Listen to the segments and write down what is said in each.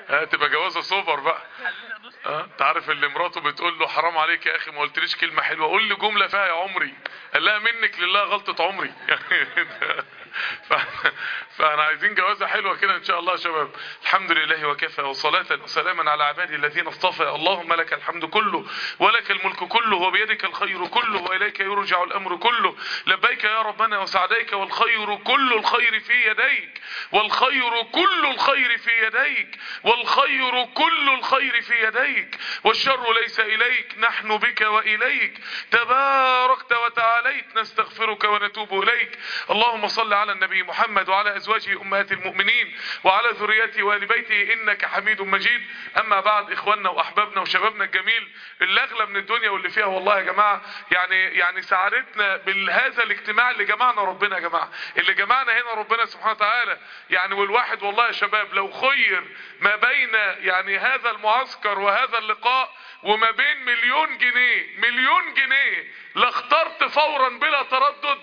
ها تبقى جوازه سوبر بقى اه انت عارف اللي مراته بتقول له حرام عليك يا اخي ما قلتليش كلمه حلوه قول لي جمله فيها يا عمري قال لها منك لله غلطه عمري ف... فاحنا عايزين جوازه حلوه كده ان شاء الله يا شباب الحمد لله وكفى وصلاه وسلاما على عبادي الذين اصطفى اللهم لك الحمد كله ولك الملك كله وبيدك الخير كله واليك يرجع الامر كله لبيك يا ربنا وسعديك والخير كل الخير في يديك والخير كل الخير في يديك والخير كل الخير في يديك والشر ليس اليك نحن بك واليك تباركت وتعاليت نستغفرك ونتوب اليك اللهم صل على النبي محمد وعلى ازواجه امهات المؤمنين وعلى ذريته وال بيته انك حميد مجيد اما بعد اخواننا واحبابنا وشبابنا الجميل اللي اغلى من الدنيا واللي فيها والله يا جماعه يعني يعني سعادتنا بهذا الاجتماع اللي جمعنا ربنا يا جماعه اللي جمعنا هنا ربنا سبحانه وتعالى يعني والواحد والله يا شباب لو خير ما بين يعني هذا المعسكر وهذا اللقاء وما بين مليون جنيه مليون جنيه لاخترت فورا بلا تردد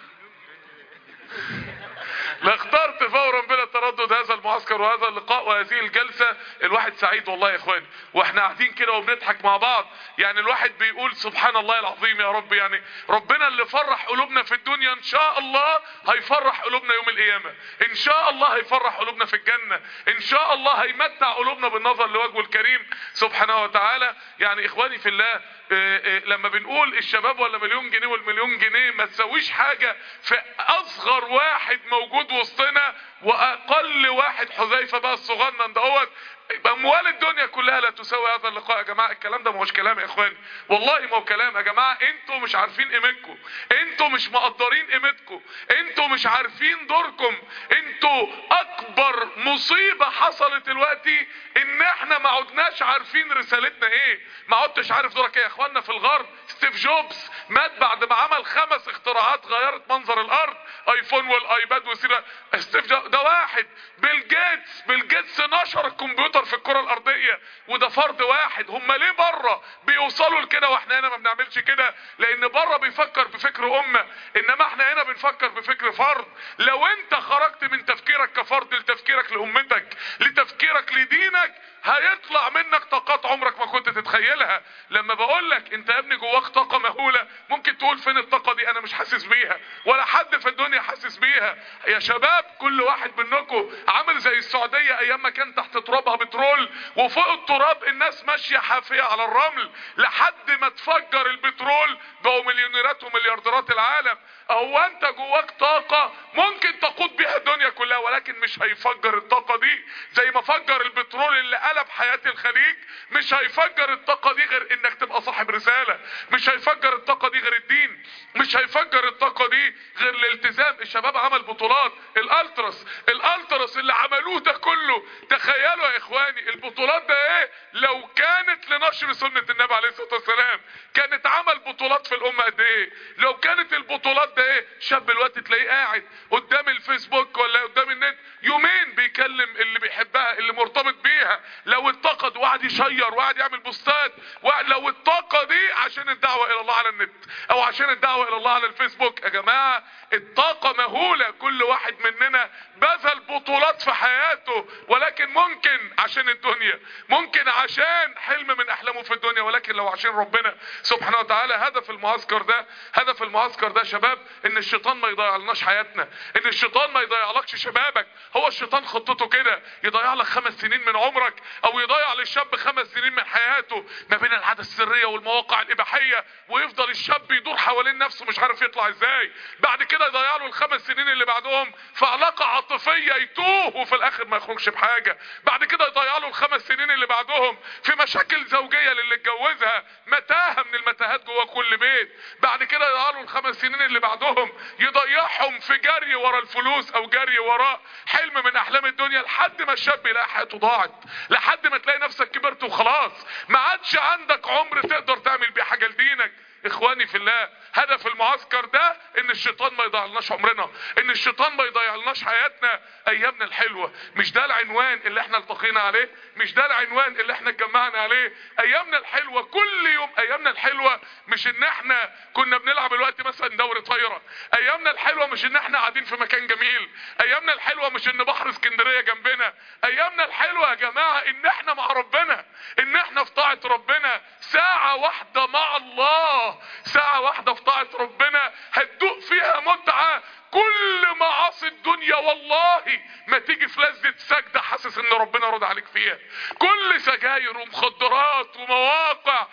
لاخترت فورا بلا تردد هذا المعسكر وهذا اللقاء وهذه الجلسة الواحد سعيد والله يا اخواني واحنا قاعدين كده وبنضحك مع بعض يعني الواحد بيقول سبحان الله العظيم يا رب يعني ربنا اللي فرح قلوبنا في الدنيا ان شاء الله هيفرح قلوبنا يوم القيامة ان شاء الله هيفرح قلوبنا في الجنة ان شاء الله هيمتع قلوبنا بالنظر لوجهه الكريم سبحانه وتعالى يعني اخواني في الله إيه إيه لما بنقول الشباب ولا مليون جنيه والمليون جنيه ما تسويش حاجة في اصغر واحد موجود وسطنا واقل واحد حذيفة بقى الصغنن دوت اموال الدنيا كلها لا تساوي هذا اللقاء يا جماعه الكلام ده ما هوش كلام يا اخواني والله ما هو كلام يا جماعه انتوا مش عارفين قيمتكم انتوا مش مقدرين قيمتكم انتوا مش عارفين دوركم انتوا اكبر مصيبه حصلت دلوقتي ان احنا ما عدناش عارفين رسالتنا ايه ما عدتش عارف دورك ايه يا اخوانا في الغرب ستيف جوبز مات بعد ما عمل خمس اختراعات غيرت منظر الارض ايفون والايباد وسيرة ستيف جوبز ده واحد بيل جيتس بيل جيتس نشر الكمبيوتر في الكرة الارضية وده فرد واحد هم ليه بره بيوصلوا لكده واحنا هنا ما بنعملش كده لان بره بيفكر بفكر امة انما احنا هنا بنفكر بفكر فرد لو انت خرجت من تفكيرك كفرد لتفكيرك لامتك لتفكيرك لدينك هيطلع منك طاقات عمرك ما كنت تتخيلها لما بقول لك انت يا ابني جواك طاقة مهولة ممكن تقول فين الطاقة دي انا مش حاسس بيها ولا حد في الدنيا حاسس بيها يا شباب كل واحد منكم عامل زي السعودية ايام ما كان تحت ترابها بترول وفوق التراب الناس ماشية حافية على الرمل لحد ما تفجر البترول بقوا مليونيرات ومليارديرات العالم هو انت جواك طاقة ممكن تقود بيها الدنيا كلها ولكن مش هيفجر الطاقة دي زي ما فجر البترول اللي قلب حياة الخليج مش هيفجر الطاقة دي غير انك تبقى صاحب رسالة مش هيفجر الطاقة دي غير الدين مش هيفجر الطاقة دي غير الالتزام الشباب عمل بطولات الالتراس الالتراس اللي عملوه ده كله تخيلوا يا اخواني البطولات ده ايه لو كانت لنشر سنة النبي عليه الصلاة والسلام كانت عمل بطولات في الامة قد ايه لو كانت البطولات ده ايه شاب الوقت تلاقيه قاعد قدام الفيسبوك ولا قدام النت يومين بيكلم اللي بيحبها اللي مرتبط بيها لو اتقد وقعد يشير وقعد يعمل بوستات لو الطاقة دي عشان الدعوة الى الله على النت او عشان الدعوة الى الله على الفيسبوك يا جماعة الطاقة مهولة كل واحد مننا بذل بطولات في حياته ولكن ممكن عشان الدنيا ممكن عشان حلم من احلامه في الدنيا ولكن لو عشان ربنا سبحانه وتعالى هدف المعسكر ده هدف المعسكر ده شباب ان الشيطان ما يضيع لناش حياتنا ان الشيطان ما يضيعلكش شبابك هو الشيطان خطته كده يضيع لك خمس سنين من عمرك او يضيع للشاب خمس سنين من حياته ما بين العادة السرية والمواقع الاباحية ويفضل الشاب يدور حوالين نفسه مش عارف يطلع ازاي بعد كده يضيع له الخمس سنين اللي بعدهم في علاقة عاطفية يتوه وفي الاخر ما يخرجش بحاجة بعد كده يضيع له الخمس سنين اللي بعدهم في مشاكل زوجية للي اتجوزها متاهة من المتاهات جوه كل بيت بعد كده يضيع له الخمس سنين اللي بعدهم يضيعهم في جري ورا الفلوس او جري وراء حلم من احلام الدنيا لحد ما الشاب يلاقي حياته ضاعت لحد ما تلاقي نفسك كبرت وخلاص ما عادش عندك عمر تقدر تعمل بيه حاجة لدينك اخواني في الله هدف المعسكر ده ان الشيطان ما يضيعلناش عمرنا ان الشيطان ما يضيعلناش حياتنا ايامنا الحلوة مش ده العنوان اللي احنا التقينا عليه مش ده العنوان اللي احنا اتجمعنا عليه ايامنا الحلوة كل يوم ايامنا الحلوة مش ان احنا كنا بنلعب الوقت مثلا دوري طايرة ايامنا الحلوة مش ان احنا قاعدين في مكان جميل ايامنا الحلوة مش ان بحر اسكندرية جنبنا ايامنا الحلوة يا جماعة ان احنا مع ربنا ان احنا في طاعة ربنا ساعة واحدة مع الله ساعة واحدة في طاعة ربنا هتدوق فيها متعة كل معاصي الدنيا والله ما تيجي في لذة سجدة حاسس ان ربنا رضى عليك فيها كل سجاير ومخدرات ومواقع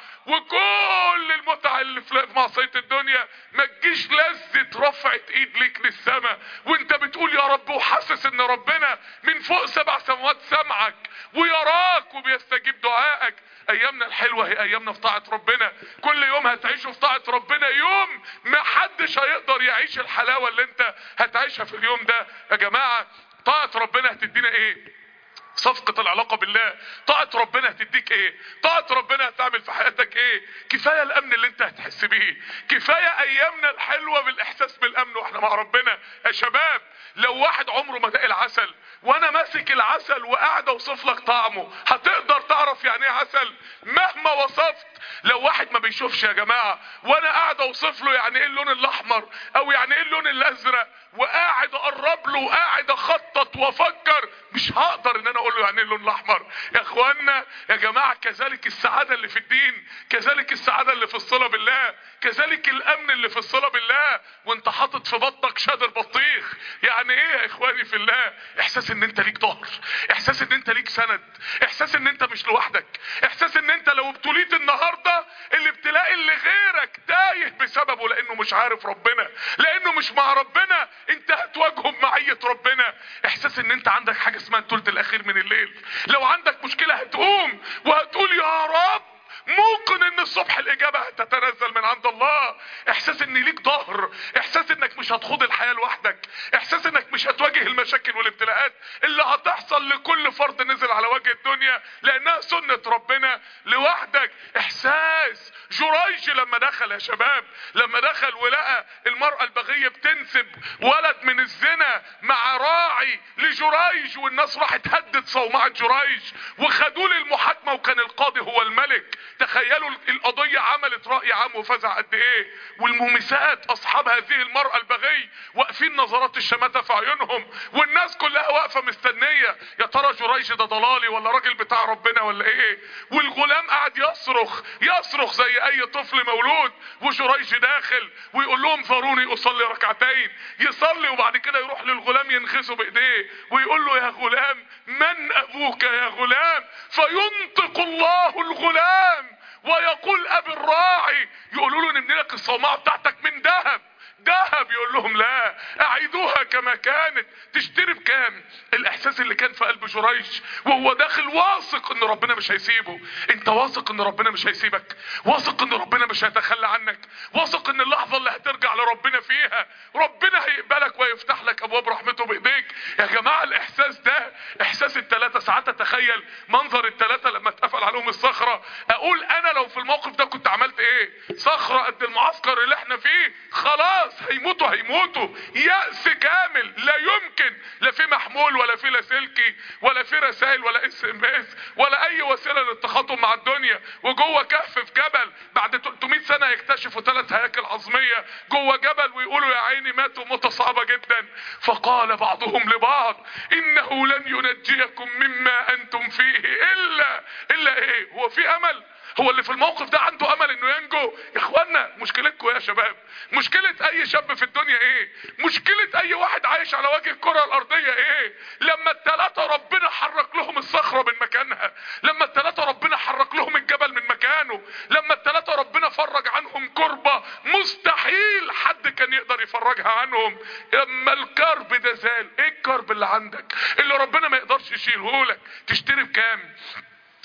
وكل المتعة اللي في معصية الدنيا ما تجيش لذة رفعة ايد ليك للسماء وانت بتقول يا رب وحاسس ان ربنا من فوق سبع سماوات سمعك ويراك وبيستجيب دعائك ايامنا الحلوة هي ايامنا في طاعة ربنا كل يوم هتعيشوا في طاعة ربنا يوم ما حدش هيقدر يعيش الحلاوة اللي انت هتعيشها في اليوم ده يا جماعة طاعة ربنا هتدينا ايه صفقة العلاقة بالله طاعة ربنا هتديك ايه طاعة ربنا هتعمل في حياتك ايه كفاية الامن اللي انت هتحس بيه كفاية ايامنا الحلوة بالاحساس بالامن واحنا مع ربنا يا شباب لو واحد عمره ما داق العسل وانا ماسك العسل وقاعد اوصف لك طعمه هتقدر تعرف يعني ايه عسل مهما وصفت لو واحد ما بيشوفش يا جماعة وانا قاعد اوصف له يعني ايه اللون الاحمر او يعني ايه اللون الازرق وقاعد اقرب له وقاعد اخطط وافكر مش هقدر ان انا اقول له يعني ايه اللون الاحمر يا اخوانا يا جماعة كذلك السعادة اللي في الدين كذلك السعادة اللي في الصلاة بالله كذلك الامن اللي في الصلاة بالله وانت حاطط في بطنك شادر بطيخ يعني ايه يا اخواني في الله احساس ان انت ليك ظهر احساس ان انت ليك سند احساس ان انت مش لوحدك احساس ان انت لو ابتليت النهاردة الابتلاء اللي غيرك تايه بسببه لانه مش عارف ربنا لانه مش مع ربنا انت هتواجهه بمعية ربنا احساس ان انت عندك حاجة اسمها الثلث الاخير من الليل لو عندك مشكلة هتقوم وهتقول يا رب موقن ان الصبح الاجابة هتتنزل من عند الله احساس ان ليك ظهر احساس انك مش هتخوض الحياة لوحدك احساس انك مش هتواجه المشاكل والابتلاءات اللي هتحصل لكل فرد نزل على وجه الدنيا لانها سنة ربنا لوحدك احساس جريج لما دخل يا شباب لما دخل ولقى المرأة البغية بتنسب ولد من الزنا مع راعي لجريج والناس راحت هدت صومعة جريج وخدوه للمحاكمة وكان القاضي هو الملك تخيلوا القضية عملت رأي عام وفزع قد ايه والمومسات اصحاب هذه المرأة البغي واقفين نظرات الشماتة في عيونهم والناس كلها واقفة مستنية يا ترى جريج ده ضلالي ولا راجل بتاع ربنا ولا ايه والغلام قاعد يصرخ يصرخ زي اي طفل مولود وجريج داخل ويقول لهم ذروني اصلي ركعتين يصلي وبعد كده يروح للغلام ينخسه بايديه ويقول له يا غلام من ابوك يا غلام فينطق الله الغلام ويقول ابي الراعي يقولوا له نبني لك الصومعه بتاعتك من ذهب ذهب يقول لهم لا اعيدوها كما كانت تشتري بكام الاحساس اللي كان في قلب جريج وهو داخل واثق ان ربنا مش هيسيبه انت واثق ان ربنا مش هيسيبك واثق ان ربنا مش هيتخلى عنك واثق ان اللحظه اللي هترجع لربنا فيها ربنا هيقبلك ويفتح لك ابواب رحمته بايديك يا جماعه الاحساس ده احساس الثلاثه ساعات اتخيل منظر الثلاثه لما اتقفل عليهم الصخره اقول انا لو في الموقف ده كنت عملت ايه صخره قد المعسكر اللي احنا فيه خلاص هيموتوا هيموتوا يأس كامل لا يمكن لا في محمول ولا في لاسلكي ولا في رسائل ولا اس ام اس ولا اي وسيله للتخاطب مع الدنيا وجوه كهف في جبل بعد 300 سنه يكتشفوا ثلاث هياكل عظميه جوه جبل ويقولوا يا عيني ماتوا موته صعبه جدا فقال بعضهم لبعض انه لن ينجيكم مما انتم فيه الا الا ايه هو في امل هو اللي في الموقف ده عنده امل انه ينجو يا اخوانا مشكلتكم يا شباب مشكلة اي شاب في الدنيا ايه مشكلة اي واحد عايش على وجه الكرة الارضية ايه لما التلاتة ربنا حرك لهم الصخرة من مكانها لما التلاتة ربنا حرك لهم الجبل من مكانه لما التلاتة ربنا فرج عنهم كربة مستحيل حد كان يقدر يفرجها عنهم لما الكرب ده زال ايه الكرب اللي عندك اللي ربنا ما يقدرش يشيله لك تشتري بكام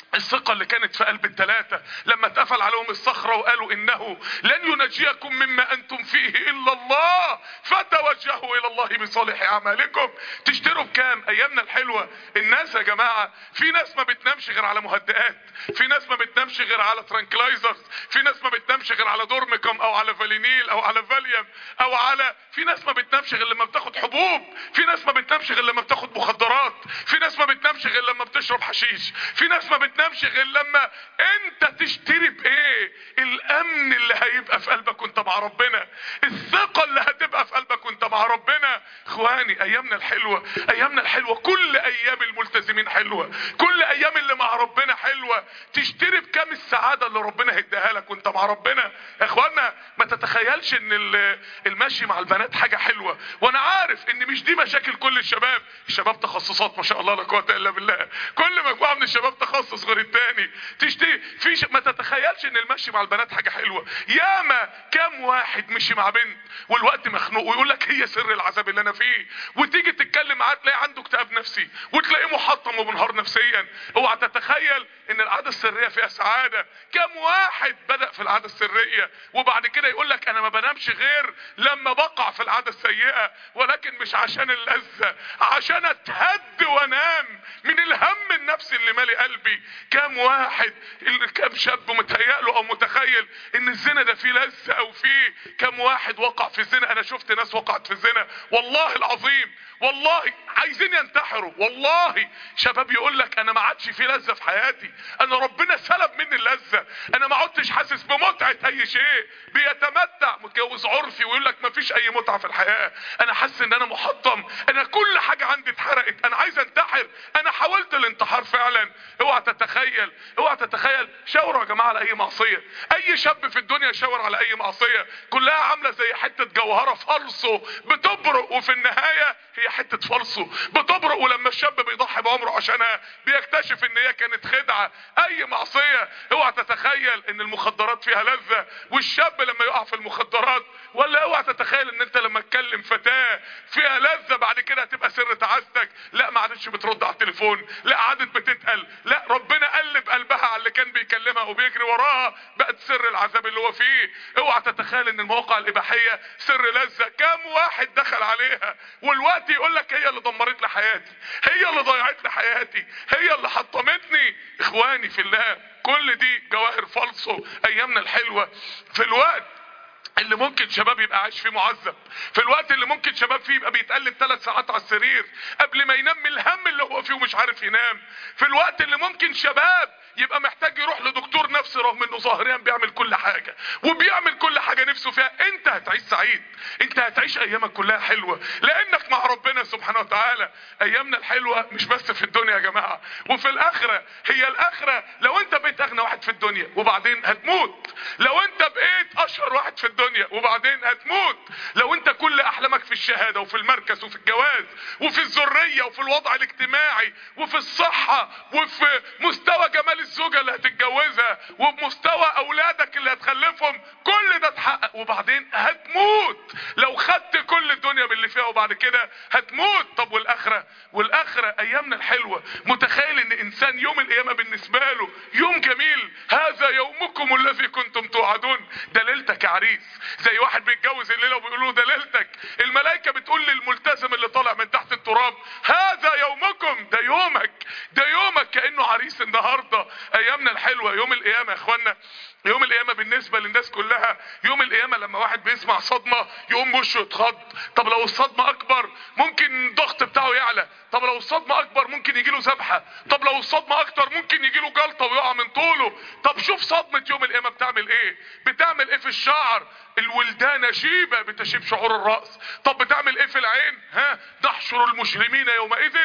الثقة اللي كانت في قلب التلاتة لما اتقفل عليهم الصخرة وقالوا انه لن ينجيكم مما انتم فيه الا الله فتوجهوا الى الله بصالح اعمالكم تشتروا بكام ايامنا الحلوة الناس يا جماعة في ناس ما بتنامش غير على مهدئات في ناس ما بتنامش غير على ترانكلايزرز في ناس ما بتنامش غير على دورميكم او على فالينيل او على فاليوم او على في ناس ما بتنامش غير لما بتاخد حبوب في ناس ما بتنامش غير لما بتاخد مخدرات في ناس ما بتنامش غير لما بتشرب حشيش في ناس ما بتنامش غير لما انت تشتري بايه الامن اللي هيبقى في قلبك وانت مع ربنا الثقة اللي هتبقى في قلبك وانت مع ربنا اخواني ايامنا الحلوة ايامنا الحلوة كل ايام الملتزمين حلوة كل ايام اللي مع ربنا حلوة تشتري بكام السعادة اللي ربنا هيديها لك وانت مع ربنا يا اخوانا ما تتخيلش ان ال- المشي مع البنات حاجة حلوة وانا عارف ان مش دي مشاكل كل الشباب الشباب تخصصات ما شاء الله لا قوة الا بالله كل مجموعة من الشباب تخصص غير التاني تشتري في ش... ما تتخيلش ان المشي مع البنات حاجة حلوة ياما كام واحد مشي مع بنت والوقت مخنوق ويقول لك هي سر العذاب اللي انا فيه وتيجي تتكلم معاه تلاقي عنده اكتئاب نفسي وتلاقيه محطم ومنهار نفسيا اوعى تتخيل ان العاده السريه فيها سعاده كم واحد بدا في العاده السريه وبعد كده يقول لك انا ما بنامش غير لما بقع في العاده السيئه ولكن مش عشان اللذه عشان اتهد وانام من الهم النفسي اللي مالي قلبي كم واحد اللي كم شاب متهيأله او متخيل ان الزنا ده فيه لذه او فيه كم واحد وقع في الزنا انا شفت ناس وقعت في الزنا والله العظيم والله عايزين ينتحروا والله شباب يقول لك انا ما عادش في لذه في حياتي انا ربنا سلب مني اللذه انا ما عدتش حاسس بمتعه اي شيء بيتمتع متجوز عرفي ويقول لك ما فيش اي متعه في الحياه انا حاسس ان انا محطم انا كل حاجه عندي اتحرقت انا عايز انتحر انا حاولت الانتحار فعلا اوعى تتخيل اوعى تتخيل شاوروا يا جماعه على اي معصيه اي شاب في الدنيا يشاور على اي معصيه كلها عامله زي حته جوهره فالصو بتبرق وفي النهايه هي حته فالصو بتبرق ولما الشاب بيضحي بعمره عشانها بيكتشف ان هي كانت خدعه اي معصيه اوعى تتخيل ان المخدرات فيها لذه والشاب لما يقع في المخدرات ولا اوعى تتخيل ان انت لما تكلم فتاه فيها لذه بعد كده هتبقى سر تعاستك لا ما عادتش بترد على التليفون لا عادت بتتقل لا ربنا قلب قلبها على اللي كان بيكلمها وبيجري وراها بقت سر العذاب اللي هو فيه اوعى تتخيل ان المواقع الاباحيه سر لذه كام واحد دخل عليها والوقت يقول لك هي اللي دمرت لي حياتي هي اللي ضيعت لي حياتي هي اللي حطمتني اخواني في الله كل دي جواهر فالصو ايامنا الحلوه في الوقت اللي ممكن شباب يبقى عايش فيه معذب في الوقت اللي ممكن شباب فيه يبقى بيتقلب ثلاث ساعات على السرير قبل ما ينام من الهم اللي هو فيه ومش عارف ينام في الوقت اللي ممكن شباب يبقى محتاج يروح لدكتور نفسي رغم انه ظاهريا بيعمل كل حاجه وبيعمل كل حاجه نفسه فيها انت هتعيش سعيد انت هتعيش ايامك كلها حلوه لانك مع ربنا سبحانه وتعالى ايامنا الحلوه مش بس في الدنيا يا جماعه وفي الاخره هي الاخره لو انت بقيت اغنى واحد في الدنيا وبعدين هتموت لو انت بقيت اشهر واحد في الدنيا وبعدين هتموت لو انت كل احلامك في الشهاده وفي المركز وفي الجواز وفي الذريه وفي الوضع الاجتماعي وفي الصحه وفي مستوى جمال الزوجه اللي هتتجوزها وبمستوى اولادك اللي هتخلفهم كل ده اتحقق وبعدين هتموت لو خدت كل الدنيا باللي فيها وبعد كده هتموت طب والاخره والاخره ايامنا الحلوه متخيل ان انسان يوم القيامه بالنسبه له يوم جميل هذا يومكم الذي كنتم توعدون ده ليلتك يا عريس زي واحد بيتجوز الليله وبيقول له ده ليلتك الملائكه بتقول للملتزم اللي طالع من تحت التراب هذا يومكم ده يومك ده يومك كانه عريس النهارده ايامنا الحلوه يوم القيامه يا اخوانا يوم القيامة بالنسبة للناس كلها يوم القيامة لما واحد بيسمع صدمة يقوم وشه يتخض طب لو الصدمة اكبر ممكن الضغط بتاعه يعلى طب لو الصدمة اكبر ممكن يجيله ذبحة طب لو الصدمة اكتر ممكن يجيله جلطة ويقع من طوله طب شوف صدمة يوم القيامة بتعمل ايه بتعمل ايه في الشعر الولدان شيبة بتشيب شعور الرأس طب بتعمل ايه في العين ها نحشر المجرمين يومئذ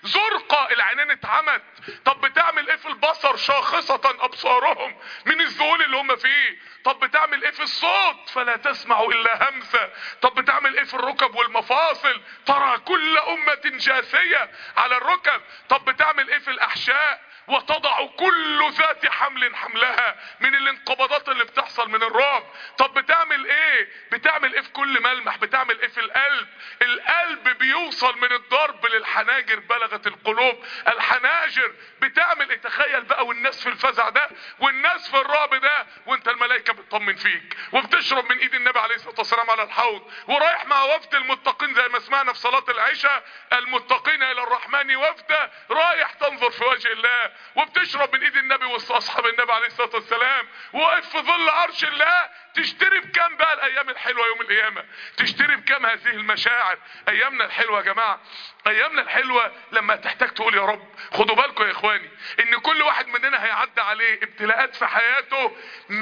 زرقا العينين اتعمت طب بتعمل ايه في البصر شاخصة ابصارهم من الذهول اللي هم فيه طب بتعمل ايه في الصوت فلا تسمع الا همسة طب بتعمل ايه في الركب والمفاصل ترى كل امة جاثية على الركب طب بتعمل ايه في الاحشاء وتضع كل ذات حمل حملها من الانقباضات اللي بتحصل من الرعب طب بتعمل ايه بتعمل ايه في كل ملمح بتعمل ايه في القلب القلب بيوصل من الضرب للحناجر بلغت القلوب الحناجر بتعمل ايه تخيل بقى والناس في الفزع ده والناس في الرعب ده وانت الملائكة بتطمن فيك وبتشرب من ايد النبي عليه الصلاة والسلام على الحوض ورايح مع وفد المتقين زي ما سمعنا في صلاة العشاء المتقين الى الرحمن وفدا رايح تنظر في وجه الله وبتشرب من ايد النبي واصحاب النبي عليه الصلاة والسلام واقف في ظل عرش الله تشتري بكام بقى الايام الحلوة يوم القيامة تشتري بكام هذه المشاعر ايامنا الحلوة يا جماعة ايامنا الحلوة لما تحتاج تقول يا رب خدوا بالكم يا اخواني ان كل واحد مننا هيعدي عليه ابتلاءات في حياته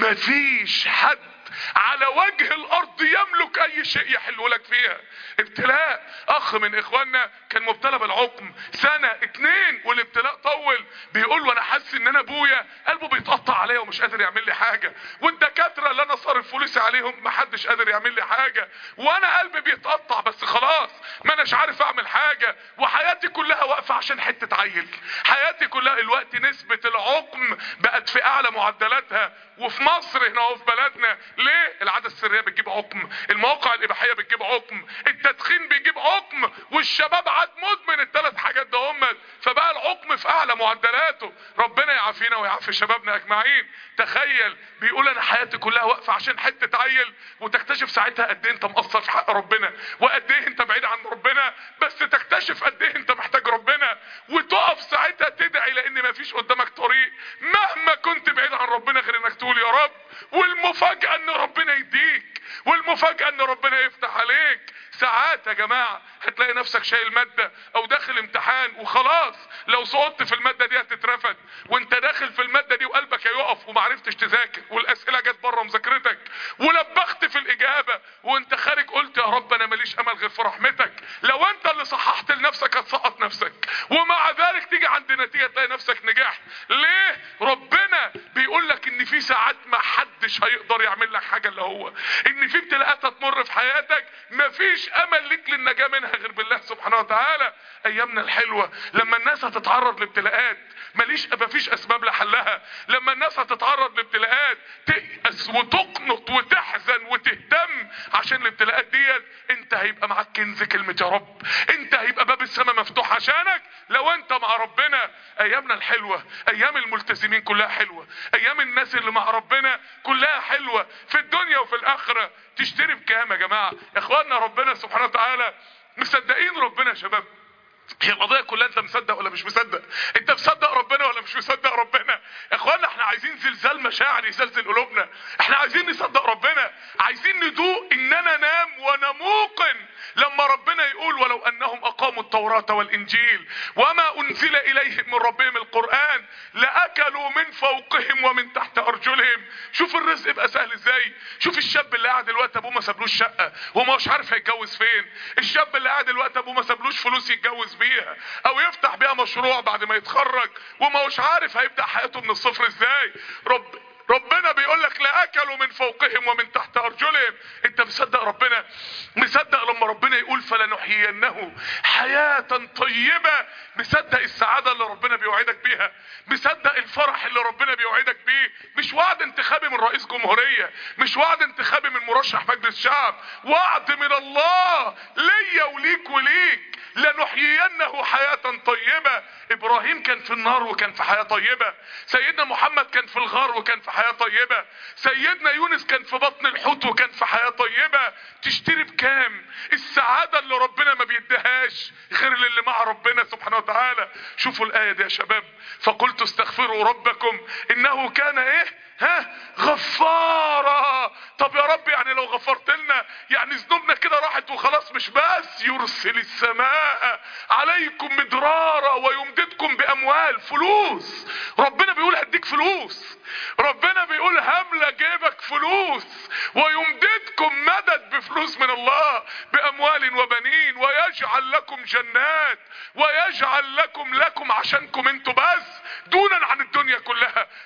مفيش حد على وجه الارض يملك اي شيء يحل لك فيها ابتلاء اخ من اخواننا كان مبتلى بالعقم سنة اتنين والابتلاء طول بيقول له انا حاسس ان انا ابويا قلبه بيتقطع عليا ومش قادر يعمل لي حاجة والدكاترة اللي انا صارف فلوسي عليهم محدش قادر يعمل لي حاجة وانا قلبي بيتقطع بس خلاص ما اناش عارف اعمل حاجة وحياتي كلها واقفة عشان حتة عيل حياتي كلها الوقت نسبة العقم بقت في اعلى معدلاتها وفي مصر هنا وفي بلدنا ليه العادة السرية بتجيب عقم المواقع الاباحية بتجيب عقم التدخين بيجيب عقم والشباب عاد مدمن الثلاث حاجات ده هم فبقى العقم في اعلى معدلاته ربنا يعافينا ويعافي شبابنا اجمعين تخيل بيقول انا حياتي كلها واقفه عشان حته عيل وتكتشف ساعتها قد ايه انت مقصر في حق ربنا وقد ايه انت بعيد عن ربنا بس تكتشف قد ايه انت محتاج ربنا وتقف ساعتها تدعي لان مفيش قدامك طريق مهما كنت بعيد عن ربنا غير انك تقول يا رب والمفاجاه ان ربنا يديك والمفاجاه ان ربنا يفتح عليك ساعات يا جماعة هتلاقي نفسك شايل مادة او داخل امتحان وخلاص لو سقطت في المادة دي هتترفد وانت داخل في المادة دي وقلبك هيقف ومعرفتش تذاكر والاسئلة جت بره مذاكرتك ولبخت في الاجابة وانت خارج قلت يا رب انا ماليش امل غير في رحمتك لو انت اللي صححت لنفسك هتسقط نفسك ومع ذلك تيجي عند نتيجة تلاقي نفسك نجحت ليه ربنا بيقول لك ان في ساعات ما حدش هيقدر يعمل لك حاجة اللي هو ان في ابتلاءات هتمر في حياتك مفيش امل ليك للنجاة منها غير بالله سبحانه وتعالى ايامنا الحلوة لما الناس هتتعرض لابتلاءات ماليش مفيش اسباب لحلها لما الناس هتتعرض لابتلاءات تيأس وتقنط وتحزن وتهتم عشان الابتلاءات ديت انت هيبقى معاك كنز كلمة يا رب انت هيبقى باب السماء مفتوح عشانك لو انت مع ربنا ايامنا الحلوة ايام الملتزمين كلها حلوة ايام الناس اللي مع ربنا كلها حلوة في الدنيا وفي الاخرة تشتري بكام يا جماعة اخواننا ربنا سبحانه وتعالى مصدقين ربنا يا شباب هي القضية كلها انت مصدق ولا مش مصدق انت مصدق ربنا ولا مش مصدق ربنا يا اخوانا احنا عايزين زلزال مشاعر يزلزل قلوبنا احنا عايزين نصدق ربنا عايزين ندوق اننا نام وانا موقن لما ربنا يقول ولو انهم اقاموا التوراة والانجيل وما انزل اليهم من ربهم القرآن لاكلوا من فوقهم ومن تحت ارجلهم شوف الرزق يبقى سهل ازاي شوف الشاب اللي قاعد دلوقتي ابوه ما سابلوش شقة وما مش عارف هيتجوز فين الشاب اللي قاعد دلوقتي ابوه ما سابلوش فلوس يتجوز بيها او يفتح بيها مشروع بعد ما يتخرج وما هوش عارف هيبدأ حياته من الصفر ازاي رب ربنا بيقول لك لا اكلوا من فوقهم ومن تحت ارجلهم انت مصدق ربنا مصدق لما ربنا يقول فلنحيينه حياة طيبة مصدق السعادة اللي ربنا بيوعدك بيها مصدق الفرح اللي ربنا بيوعدك بيه مش وعد انتخابي من رئيس جمهورية مش وعد انتخابي من مرشح مجلس شعب وعد من الله ليا وليك وليك لنحيينه حياة طيبة ابراهيم كان في النار وكان في حياة طيبة سيدنا محمد كان في الغار وكان في حياة طيبة سيدنا يونس كان في بطن الحوت وكان في حياة طيبة تشتري بكام السعادة اللي ربنا ما بيديهاش غير اللي مع ربنا سبحانه وتعالى شوفوا الآية دي يا شباب فقلت استغفروا ربكم انه كان ايه ها غفارا طب يا رب يعني لو غفرت لنا يعني ذنوبنا كده راحت وخلاص مش بس يرسل السماء عليكم مدرارا ويمددكم باموال فلوس ربنا بيقول هديك فلوس ربنا بيقول هملة جيبك فلوس ويمددكم مدد بفلوس من الله باموال وبنين ويجعل لكم جنات ويجعل لكم لكم عشانكم انتوا بس دونا عن الدنيا كلها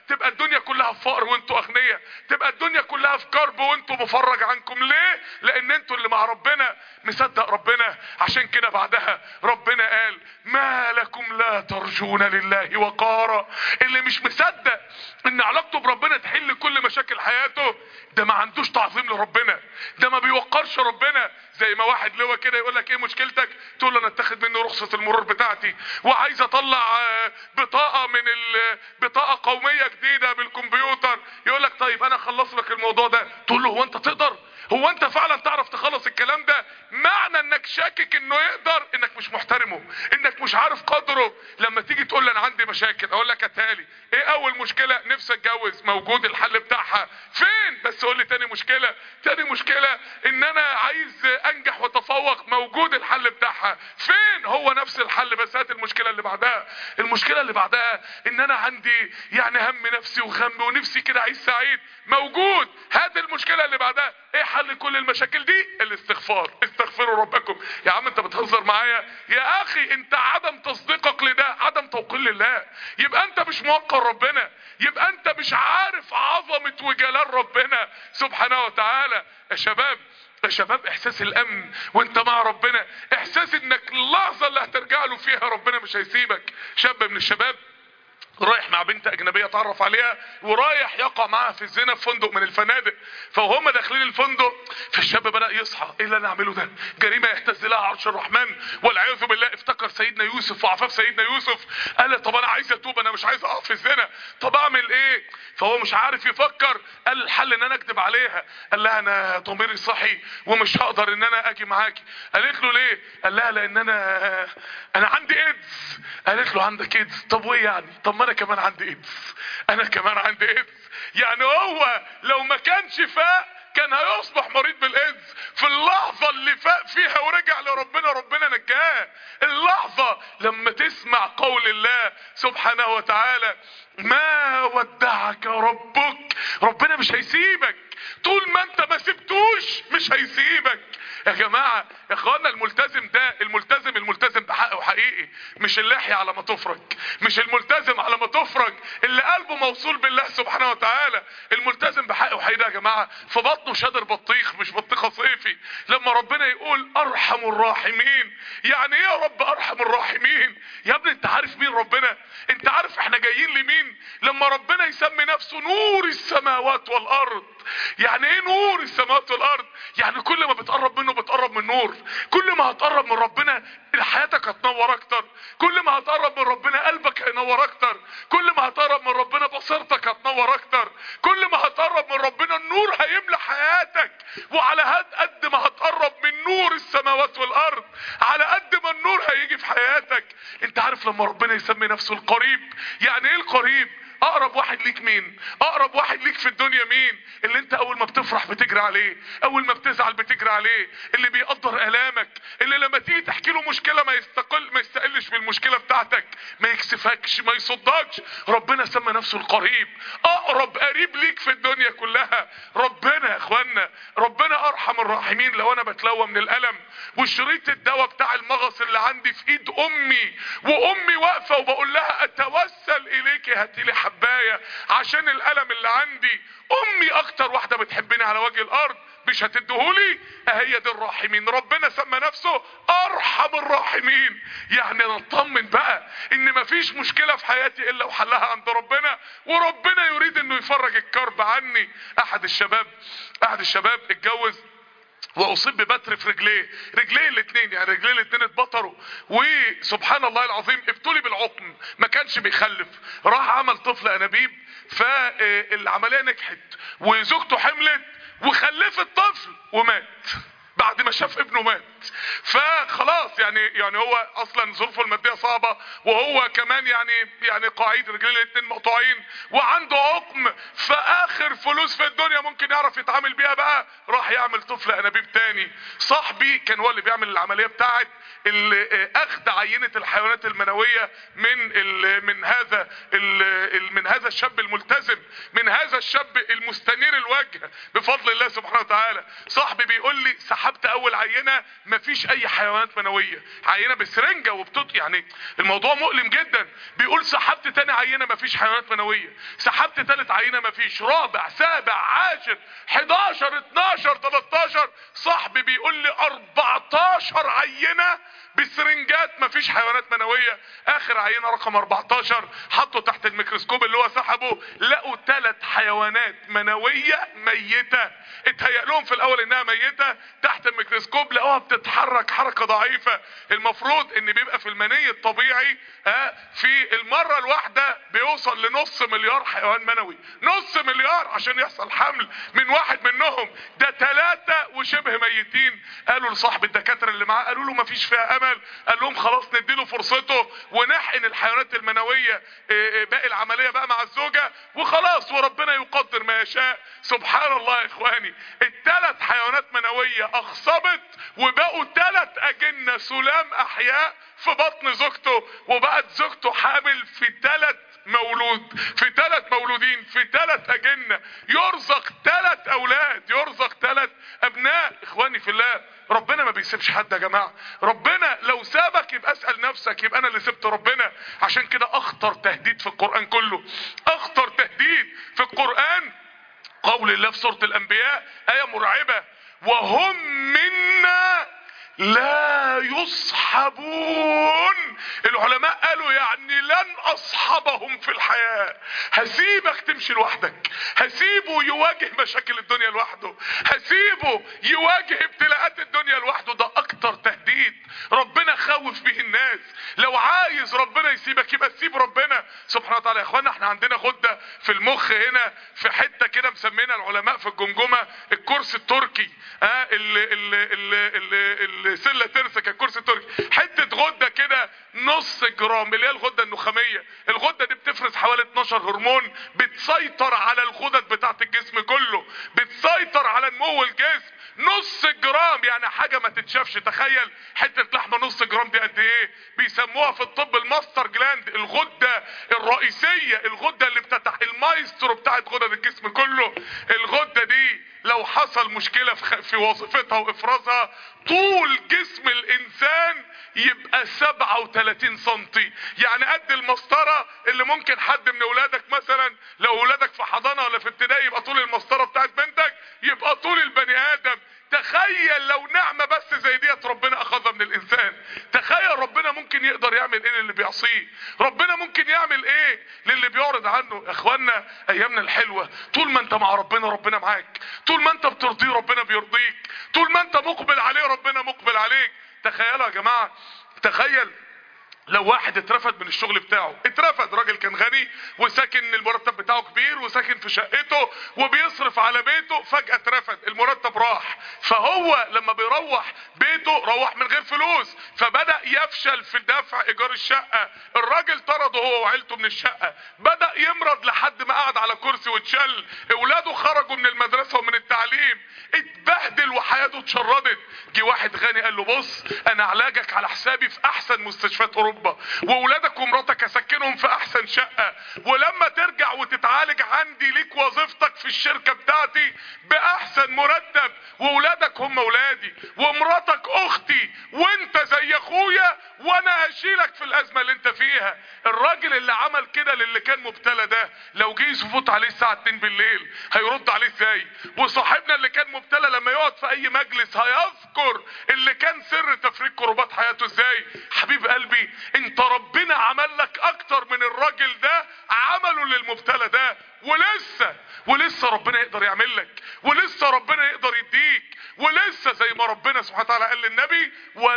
تبقى الدنيا كلها في فقر وانتوا اغنياء تبقى الدنيا كلها في كرب وانتوا مفرج عنكم ليه لان انتوا اللي مع ربنا مصدق ربنا عشان كده بعدها ربنا قال ما لكم لا ترجون لله وقارا اللي مش مصدق ان علاقته بربنا تحل كل مشاكل حياته ده ما عندوش تعظيم لربنا ده ما بيوقرش ربنا زي ما واحد لواء كده يقول لك ايه مشكلتك تقول له انا اتاخد مني رخصه المرور بتاعتي وعايز اطلع آه، بطاقه من ال- بطاقه قوميه جديده بالكمبيوتر يقول لك طيب انا اخلص لك الموضوع ده تقول له هو انت تقدر هو انت فعلا تعرف تخلص الكلام ده معنى انك شاكك انه يقدر انك مش محترمه انك مش عارف قدره لما تيجي تقول لي انا عندي مشاكل اقول لك اتالي ايه اول مشكله نفسي اتجوز موجود الحل بتاعها فين بس قول لي تاني مشكله تاني مشكله ان انا عايز انجح واتفوق موجود الحل بتاعها فين هو نفس الحل بس هات المشكله اللي بعدها المشكله اللي بعدها ان انا عندي يعني هم نفسي وغم ونفسي كده عايز سعيد موجود هات المشكله اللي بعدها ايه حل كل المشاكل دي الاستغفار استغفروا ربكم يا عم انت بتهزر معايا يا اخي انت عدم تصديقك لده عدم توقير لله يبقى انت مش موقر ربنا يبقى انت مش عارف عظمه وجلال ربنا سبحانه وتعالى يا شباب يا شباب احساس الامن وانت مع ربنا احساس انك اللحظه اللي هترجع له فيها ربنا مش هيسيبك شاب من الشباب رايح مع بنت اجنبيه اتعرف عليها ورايح يقع معاها في الزنا في فندق من الفنادق فهم داخلين الفندق فالشاب بدا يصحى ايه اللي انا اعمله ده جريمه يهتز لها عرش الرحمن والعياذ بالله افتكر سيدنا يوسف وعفاف سيدنا يوسف قال طب انا عايز اتوب انا مش عايز اقع في الزنا طب اعمل ايه فهو مش عارف يفكر قال الحل ان انا اكذب عليها قال لها انا ضميري صحي ومش هقدر ان انا اجي معاكي قالت له ليه قال لها لان انا انا عندي ايدز قالت له عندك ايدز طب وايه يعني طب ما انا كمان عندي ايدز انا كمان عندي ايدز يعني هو لو ما كانش فاق كان هيصبح مريض بالايدز في اللحظة اللي فاق فيها ورجع لربنا ربنا نجاه اللحظة لما تسمع قول الله سبحانه وتعالى ما ودعك ربك ربنا مش هيسيبك طول ما انت ما سبتوش مش هيسيبك يا جماعة يا اخوانا الملتزم ده الملتزم الملتزم بحق وحقيقي مش اللحية على ما تفرج مش الملتزم على ما تفرج اللي قلبه موصول بالله سبحانه وتعالى الملتزم بحق وحقيقي ده يا جماعة في بطنه شادر بطيخ مش بطيخة صيفي لما ربنا يقول ارحم الراحمين يعني ايه يا رب ارحم الراحمين يا ابني انت عارف مين ربنا انت عارف احنا جايين لمين لما ربنا يسمي نفسه نور السماوات والارض يعني ايه نور السماوات والارض يعني كل ما بتقرب منه بتقرب من نور كل ما هتقرب من ربنا حياتك هتنور اكتر كل ما هتقرب من ربنا قلبك هينور اكتر كل ما هتقرب من ربنا بصيرتك هتنور اكتر كل ما هتقرب من ربنا النور هيملى حياتك وعلى هاد قد ما هتقرب من نور السماوات والارض على قد ما النور هيجي في حياتك انت عارف لما ربنا يسمي نفسه القريب يعني ايه القريب اقرب واحد ليك مين اقرب واحد ليك في الدنيا مين اللي انت اول ما بتفرح بتجري عليه اول ما بتزعل بتجري عليه اللي بيقدر الامك اللي لما تيجي تحكي له مشكله ما يستقل ما يستقلش بالمشكله بتاعتك ما يكسفكش ما يصدكش ربنا سمى نفسه القريب اقرب قريب ليك في الدنيا كلها ربنا يا اخوانا ربنا ارحم الراحمين لو انا بتلوى من الالم وشريط الدواء بتاع المغص اللي عندي في ايد امي وامي واقفه وبقول لها اتوسل اليك هاتي لي حبايه عشان الالم اللي عندي امي اكتر واحده بتحبني على وجه الارض مش هتديهولي اهي دي الراحمين ربنا سمى نفسه ارحم الراحمين يعني نطمن بقى ان مفيش مشكله في حياتي الا وحلها عند ربنا وربنا يريد انه يفرج الكرب عني احد الشباب احد الشباب اتجوز واصيب ببتر في رجليه رجليه الاثنين يعني رجليه الاثنين اتبطروا وسبحان الله العظيم ابتلي بالعقم ما كانش بيخلف راح عمل طفل انابيب فالعمليه نجحت وزوجته حملت وخلفت طفل ومات بعد ما شاف ابنه مات فخلاص يعني يعني هو اصلا ظروفه الماديه صعبه وهو كمان يعني يعني قاعد رجليه الاثنين مقطوعين وعنده عقم فاخر فلوس في الدنيا ممكن يعرف يتعامل بيها بقى راح يعمل طفل انابيب تاني صاحبي كان هو اللي بيعمل العمليه بتاعت اللي اخذ عينه الحيوانات المنويه من ال من هذا ال من هذا الشاب الملتزم من هذا الشاب المستنير الوجه بفضل الله سبحانه وتعالى صاحبي بيقول لي سحبت اول عينة مفيش اي حيوانات منوية عينة بسرنجة وبتط يعني الموضوع مؤلم جدا بيقول سحبت تاني عينة مفيش حيوانات منوية سحبت تالت عينة مفيش رابع سابع عاشر 11 12 13 صاحبي بيقول لي 14 عينة بسرنجات مفيش حيوانات منوية اخر عينة رقم 14 حطوا تحت الميكروسكوب اللي هو سحبه لقوا ثلاث حيوانات منوية ميتة اتهيأ لهم في الاول انها ميتة تحت الميكروسكوب لقوها بتتحرك حركة ضعيفة المفروض ان بيبقى في المني الطبيعي ها في المرة الواحدة بيوصل لنص مليار حيوان منوي نص مليار عشان يحصل حمل من واحد منهم ده ثلاثة وشبه ميتين قالوا لصاحب الدكاترة اللي معاه قالوا له مفيش فيها امل قال لهم خلاص نديله فرصته ونحقن الحيوانات المنوية باقي العملية بقى مع الزوجة وخلاص وربنا يقدر ما يشاء سبحان الله يا اخواني الثلاث حيوانات منوية اخصبت وبقوا ثلاث اجنة سلام احياء في بطن زوجته وبقت زوجته حامل في ثلاث مولود في ثلاث مولودين في ثلاث اجنة يرزق ثلاث اولاد يرزق ثلاث ابناء اخواني في الله ربنا ما بيسيبش حد يا جماعة ربنا لو سابك يبقى اسأل نفسك يبقى انا اللي سبت ربنا عشان كده اخطر تهديد في القرآن كله اخطر تهديد في القرآن قول الله في سورة الانبياء اية مرعبة وهم منا لا يصحبون العلماء قالوا يعني لن اصحبهم في الحياة هسيبك تمشي لوحدك هسيبه يواجه مشاكل الدنيا لوحده هسيبه يواجه ابتلاءات الدنيا لوحده ده اكتر تهديد ربنا خوف به الناس لو عايز ربنا يسيبك يبقى تسيب ربنا سبحانه وتعالى يا اخوانا احنا عندنا غده في المخ هنا في حته كده مسمينا العلماء في الجمجمه الكرسي التركي ها اللي اللي اللي, اللي السله ترسك الكرسي التركي حته غده كده نص جرام اللي هي الغده النخاميه الغده دي بتفرز حوالي 12 هرمون بتسيطر على الغدد بتاعت الجسم كله بتسيطر على نمو الجسم نص جرام يعني حاجة ما تتشافش تخيل حتة لحمة نص جرام دي قد ايه بيسموها في الطب الماستر جلاند الغدة الرئيسية الغدة اللي بتتح المايسترو بتاعت غدد الجسم كله الغدة دي لو حصل مشكلة في, في وظيفتها وافرازها طول جسم الانسان يبقى 37 سنتي يعني قد المسطرة اللي ممكن حد من اولادك مثلا لو اولادك في حضانة ولا في ابتدائي يبقى طول المسطرة بتاعت بنتك يبقى طول البني ادم تخيل لو نعمة بس زي ديت ربنا اخذها من الانسان تخيل ربنا ممكن يقدر يعمل ايه للي بيعصيه ربنا ممكن يعمل ايه للي بيعرض عنه يا اخوانا ايامنا الحلوة طول ما انت مع ربنا ربنا معاك طول ما انت بترضيه ربنا بيرضيك طول ما انت مقبل عليه ربنا مقبل عليك تخيلوا يا جماعة تخيل لو واحد اترفد من الشغل بتاعه اترفد راجل كان غني وساكن المرتب بتاعه كبير وساكن في شقته وبيصرف على بيته فجأة اترفد المرتب راح فهو لما بيروح بيته روح من غير فلوس فبدأ يفشل في دفع ايجار الشقة الراجل طرده هو وعيلته من الشقة بدأ يمرض لحد ما قعد على كرسي واتشل اولاده خرجوا من المدرسة ومن التعليم اتبهدل وحياته اتشردت جه واحد غني قال له بص انا علاجك على حسابي في احسن مستشفيات اوروبا واولادك ومراتك اسكنهم في احسن شقة ولما ترجع وتتعالج عندي ليك وظيفتك في الشركة بتاعتي باحسن مرتب واولادك هم اولادي ومراتك اختي وانت زي اخويا وانا هشيلك في الازمة اللي انت فيها الراجل اللي عمل كده للي كان مبتلى ده لو جه يفوت عليه الساعة 2 بالليل هيرد عليه ازاي وصاحبنا اللي كان مبتلى لما يقعد في اي مجلس هيذكر اللي كان سر تفريق كربات حياته ازاي حبيب قلبي انت ربنا عمل لك اكتر من الراجل ده عمله للمبتلى ده ولسه ولسه ربنا يقدر يعمل لك ولسه ربنا يقدر يديك ولسه زي ما ربنا سبحانه وتعالى قال للنبي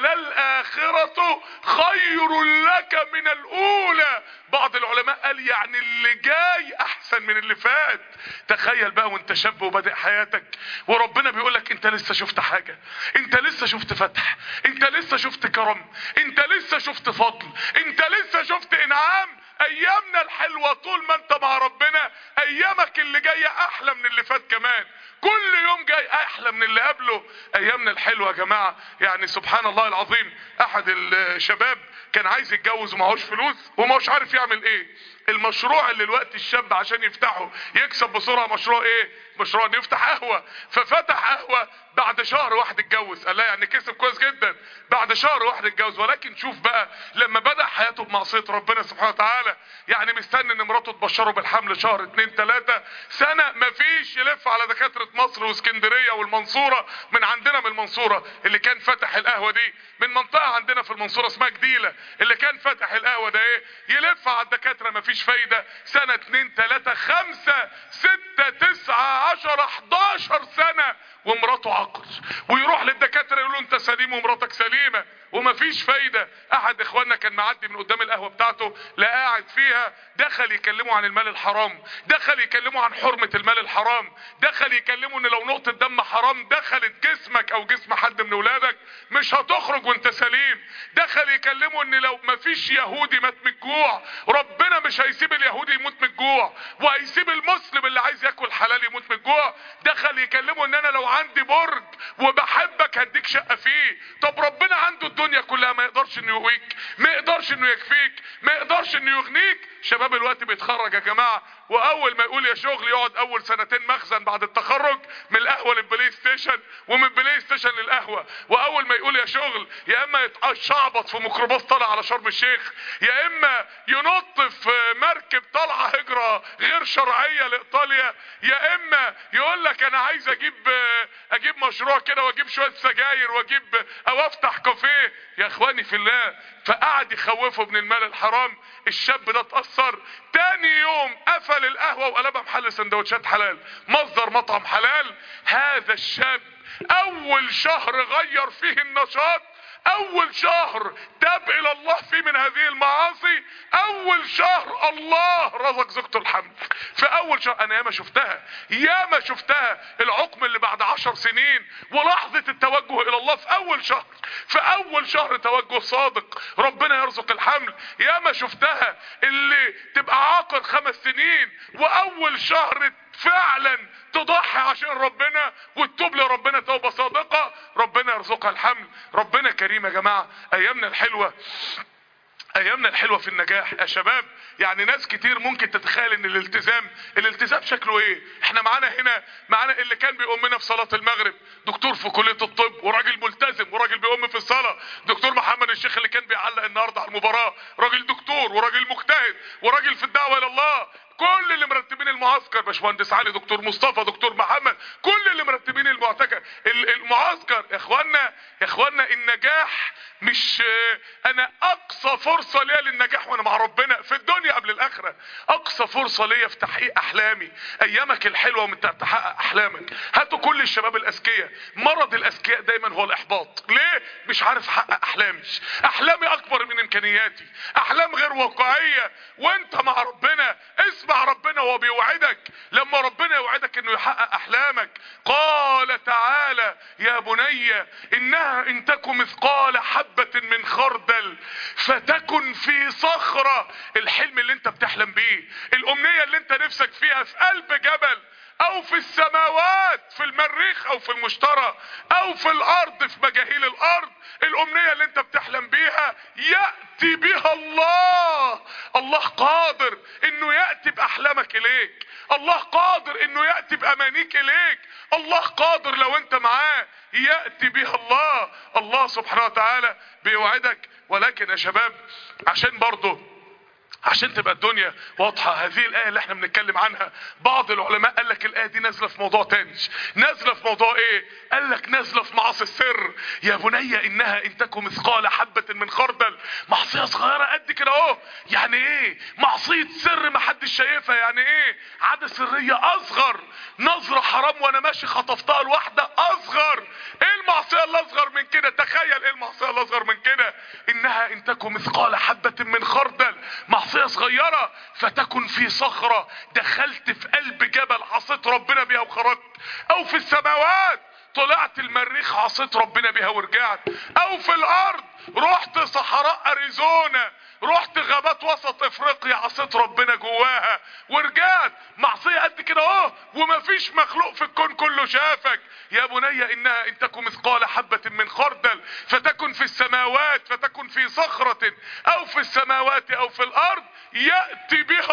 وللآخرة خير لك من الأولى بعض العلماء قال يعني اللي جاي أحسن من اللي فات تخيل بقى وانت شاب وبادئ حياتك وربنا بيقول لك انت لسه شفت حاجة انت لسه شفت فتح انت لسه شفت كرم انت لسه شفت فضل انت لسه شفت انعام ايامنا الحلوة طول ما انت مع ربنا ايامك اللي جاية احلى من اللي فات كمان كل يوم جاي احلى من اللي قبله ايامنا الحلوة يا جماعة يعني سبحان الله العظيم احد الشباب كان عايز يتجوز ومعهوش فلوس وماهوش عارف يعمل ايه المشروع اللي الوقت الشاب عشان يفتحه يكسب بسرعة مشروع ايه مشروع انه يفتح قهوة ففتح قهوة بعد شهر واحد اتجوز قال لا يعني كسب كويس جدا بعد شهر واحد اتجوز ولكن شوف بقى لما بدأ حياته بمعصية ربنا سبحانه وتعالى يعني مستني ان مراته تبشره بالحمل شهر اتنين تلاتة سنة مفيش يلف على دكاترة مصر واسكندرية والمنصورة من عندنا من المنصورة اللي كان فتح القهوة دي من منطقة عندنا في المنصورة اسمها جديلة اللي كان فتح القهوة ده ايه يلف على الدكاترة مفيش فايدة سنة اتنين تلاتة خمسة ستة تسعة عشر احداشر سنة ومراته عقر ويروح للدكاتره يقولوا انت سليم ومراتك سليمه ومفيش فايده احد اخواننا كان معدي من قدام القهوه بتاعته لا قاعد فيها دخل يكلمه عن المال الحرام دخل يكلمه عن حرمه المال الحرام دخل يكلمه ان لو نقطه دم حرام دخلت جسمك او جسم حد من اولادك مش هتخرج وانت سليم دخل يكلمه ان لو مفيش يهودي مات من الجوع ربنا مش هيسيب اليهودي يموت من الجوع وهيسيب المسلم اللي عايز ياكل حلال يموت من الجوع دخل يكلمه ان انا لو عندي برج وبحبك هديك شقه فيه طب ربنا عنده الدنيا كلها ما يقدرش انه يقويك ما يقدرش انه يكفيك ما يقدرش انه يغنيك شباب الوقت بيتخرج يا جماعه واول ما يقول يا شغل يقعد اول سنتين مخزن بعد التخرج من القهوه للبلاي ستيشن ومن بلاي ستيشن للقهوه واول ما يقول يا شغل يا اما يتشعبط في ميكروباص طالع على شرم الشيخ يا اما ينط في مركب طالعه هجره غير شرعيه لايطاليا يا اما يقول لك انا عايز اجيب اجيب مشروع كده واجيب شويه سجاير واجيب او افتح كافيه يا اخواني في الله فقعد يخوفه من المال الحرام الشاب ده اتأثر تاني يوم قفل القهوة وقلبها محل سندوتشات حلال مصدر مطعم حلال هذا الشاب اول شهر غير فيه النشاط اول شهر تاب الى الله فيه من هذه المعاصي اول شهر الله رزق زوجته الحمل في اول شهر انا ياما شفتها ياما شفتها العقم اللي بعد عشر سنين ولحظة التوجه الى الله في اول شهر في اول شهر توجه صادق ربنا يرزق الحمل ياما شفتها اللي تبقى عاقر خمس سنين واول شهر فعلا تضحي عشان ربنا وتتوب لربنا توبة صادقة ربنا يرزقها الحمل ربنا كريم يا جماعة ايامنا الحلوة ايامنا الحلوة في النجاح يا شباب يعني ناس كتير ممكن تتخيل ان الالتزام الالتزام شكله ايه احنا معانا هنا معانا اللي كان بيقومنا في صلاة المغرب دكتور في كلية الطب وراجل ملتزم وراجل بيقوم في الصلاة دكتور محمد الشيخ اللي كان بيعلق النهاردة على المباراة راجل دكتور وراجل مجتهد وراجل في الدعوة الى الله كل اللي مرتبين المعسكر باشمهندس علي دكتور مصطفى دكتور محمد كل اللي مرتبين المعتكف المعسكر يا اخوانا يا اخوانا النجاح مش انا اقصى فرصة ليا للنجاح وانا مع ربنا في الدنيا قبل الاخرة اقصى فرصة ليا في تحقيق احلامي ايامك الحلوة وانت تحقق احلامك هاتوا كل الشباب الاذكياء مرض الاذكياء دايما هو الاحباط ليه مش عارف احقق احلامي احلامي اكبر من امكانياتي احلام غير واقعية وانت مع ربنا اسمع ربنا وهو بيوعدك لما ربنا يوعدك انه يحقق احلامك قال تعالى يا بني انها ان تكن مثقال حبة من خردل فتكن في صخرة الحلم اللي انت بتحلم بيه الامنية اللي انت نفسك فيها في قلب جبل او في السماوات في المريخ او في المشترى او في الارض في مجاهيل الارض الامنية اللي انت بتحلم بيها يأتي بها الله الله قادر انه يأتي باحلامك اليك الله قادر انه يأتي بامانيك اليك الله قادر لو انت معاه يأتي بها الله الله سبحانه وتعالى بيوعدك ولكن يا شباب عشان برضه عشان تبقى الدنيا واضحة هذه الآية اللي احنا بنتكلم عنها بعض العلماء قال لك الآية دي نازلة في موضوع تاني نازلة في موضوع ايه قال لك نازلة في معاصي السر يا بني انها ان تكن مثقال حبة من خردل معصية صغيرة قد كده اهو يعني ايه معصية سر ما حدش شايفها يعني ايه عادة سرية اصغر نظرة حرام وانا ماشي خطفتها الواحدة اصغر ايه المعصية اللي اصغر من كده تخيل ايه المعصية اللي اصغر من كده انها ان تكن مثقال حبة من خردل معصية صغيرة فتكن في صخرة دخلت في قلب جبل عصيت ربنا بيها وخرجت او في السماوات طلعت المريخ عصيت ربنا بيها ورجعت او في الارض رحت صحراء اريزونا رحت غابات وسط افريقيا عصيت ربنا جواها ورجعت معصية ومفيش مخلوق في الكون كله شافك يا بني انها ان تكن مثقال حبة من خردل فتكن في السماوات فتكن في صخرة او في السماوات او في الارض يأتي بها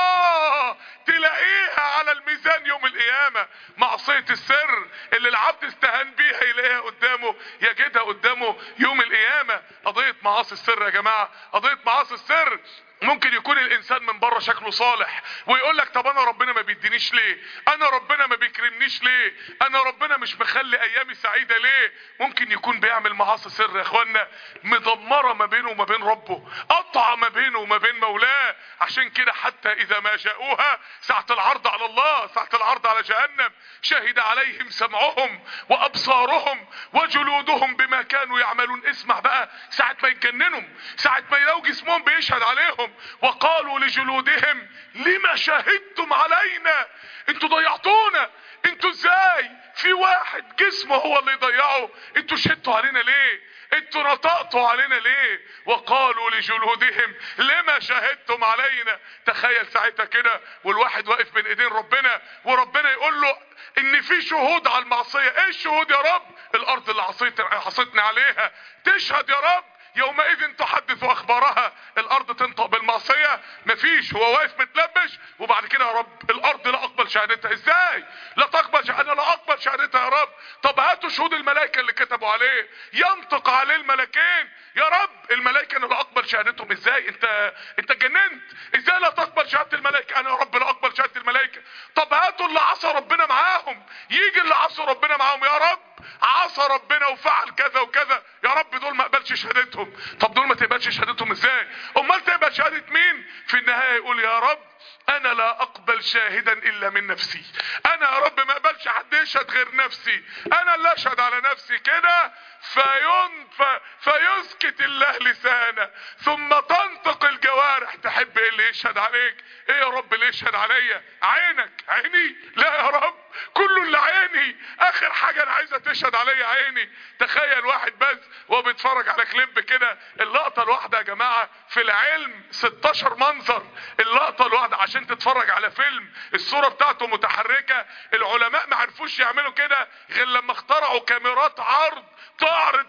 الله تلاقيها على الميزان يوم القيامة معصية السر اللي العبد استهان بيها يلاقيها قدامه يجدها قدامه يوم القيامة قضية معاصي السر يا جماعة قضية معاصي السر ممكن يكون الانسان من بره شكله صالح ويقول لك طب انا ربنا ما بيدينيش ليه انا ربنا ما بيكرمنيش ليه انا ربنا مش مخلي ايامي سعيده ليه ممكن يكون بيعمل معاصي سر يا اخوانا مدمره ما بينه وما بين ربه قطع ما بينه وما بين مولاه عشان كده حتى اذا ما جاءوها ساعه العرض على الله ساعه العرض على جهنم شهد عليهم سمعهم وابصارهم وجلودهم بما كانوا يعملون اسمع بقى ساعه ما يتجننوا ساعه ما يلاقوا جسمهم بيشهد عليهم وقالوا لجلودهم لما شهدتم علينا انتوا ضيعتونا انتوا ازاي في واحد جسمه هو اللي يضيعه انتوا شهدتوا علينا ليه انتوا نطقتوا علينا ليه وقالوا لجلودهم لما شهدتم علينا تخيل ساعتها كده والواحد واقف بين ايدين ربنا وربنا يقول له ان في شهود على المعصية ايه الشهود يا رب الارض اللي عصيت عصيتني عليها تشهد يا رب يومئذ تحدث اخبارها الارض تنطق بالمعصية مفيش هو واقف متلبش وبعد كده يا رب الارض لا اقبل شهادتها ازاي لا تقبل شه- انا لا اقبل شهادتها يا رب طب هاتوا شهود الملائكة اللي كتبوا عليه ينطق عليه الملكين يا رب الملائكة انا لا اقبل شهادتهم ازاي انت انت جننت ازاي لا تقبل شهادة الملائكة انا يا رب لا اقبل شهادة الملائكة طب هاتوا اللي عصى ربنا معاهم يجي اللي عصى ربنا معاهم يا رب عصى ربنا وفعل كذا وكذا يا رب دول ما اقبلش شهادتهم طب دول ما تقبلش شهادتهم ازاي امال تقبل شهادة مين في النهاية يقول يا رب انا لا اقبل شاهدا الا من نفسي انا يا رب ما اقبلش حد يشهد غير نفسي انا اللي اشهد على نفسي كده فين ف... فيسكت الله لسانه ثم تنطق الجوارح تحب ايه اللي يشهد عليك ايه يا رب اللي يشهد عليا عينك عيني لا يا رب كله اللي عيني اخر حاجة انا عايزة تشهد عليا عيني تخيل واحد بس وهو بيتفرج على كليب كده اللقطة الواحدة يا جماعة في العلم 16 منظر اللقطة الواحدة عشان تتفرج على فيلم الصورة بتاعته متحركة العلماء ما عرفوش يعملوا كده غير لما اخترعوا كاميرات عرض تعرض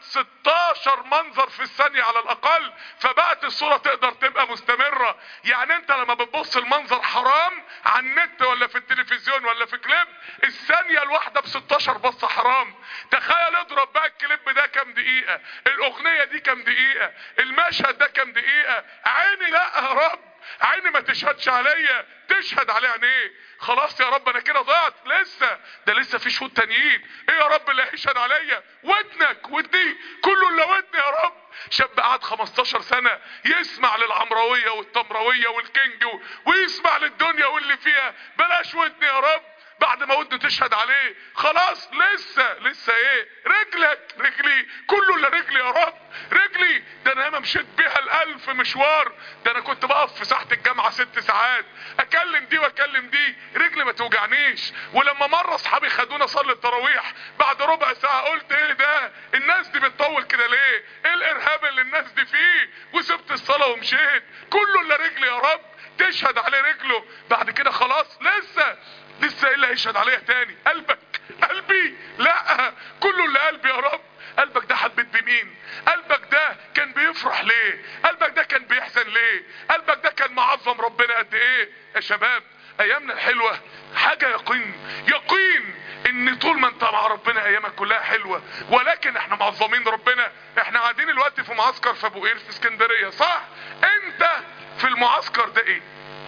16 منظر في الثانية على الاقل فبقت الصورة تقدر تبقى مستمرة يعني انت لما بتبص المنظر حرام على النت ولا في التلفزيون ولا في كليب الثانية الواحدة ب 16 بصة حرام تخيل اضرب بقى الكليب ده كام دقيقة الاغنية دي كام دقيقة المشهد ده كام دقيقة عيني لا يا رب عيني ما تشهدش عليا تشهد عليه عينيه خلاص يا رب انا كده ضعت لسه ده لسه في شهود تانيين ايه يا رب اللي هيشهد عليا ودنك ودني كله اللي ودني يا رب شاب قعد 15 سنة يسمع للعمروية والتمروية والكينج و- ويسمع للدنيا واللي فيها بلاش ودني يا رب بعد ما ودنه تشهد عليه خلاص لسه لسه ايه رجلك رجلي كله الا رجلي يا رب رجلي ده انا ياما مشيت بيها الالف مشوار ده انا كنت بقف في ساحة الجامعة ست ساعات اكلم دي واكلم دي رجلي ما توجعنيش ولما مرة اصحابي خدونا صلي التراويح بعد ربع ساعة قلت ايه ده الناس دي بتطول كده ليه ايه الارهاب اللي الناس دي فيه وسبت الصلاة ومشيت كله الا رجلي يا رب تشهد عليه رجله بعد كده خلاص لسه لسه ايه اللي هيشهد عليها تاني قلبك قلبي لا كله اللي قلبي يا رب قلبك ده حبيت بمين قلبك ده كان بيفرح ليه قلبك ده كان بيحزن ليه قلبك ده كان معظم ربنا قد ايه يا شباب ايامنا الحلوة حاجة يقين يقين ان طول ما انت مع ربنا ايامك كلها حلوة ولكن احنا معظمين ربنا احنا قاعدين الوقت في معسكر في ابو قير في اسكندرية صح انت في المعسكر ده ايه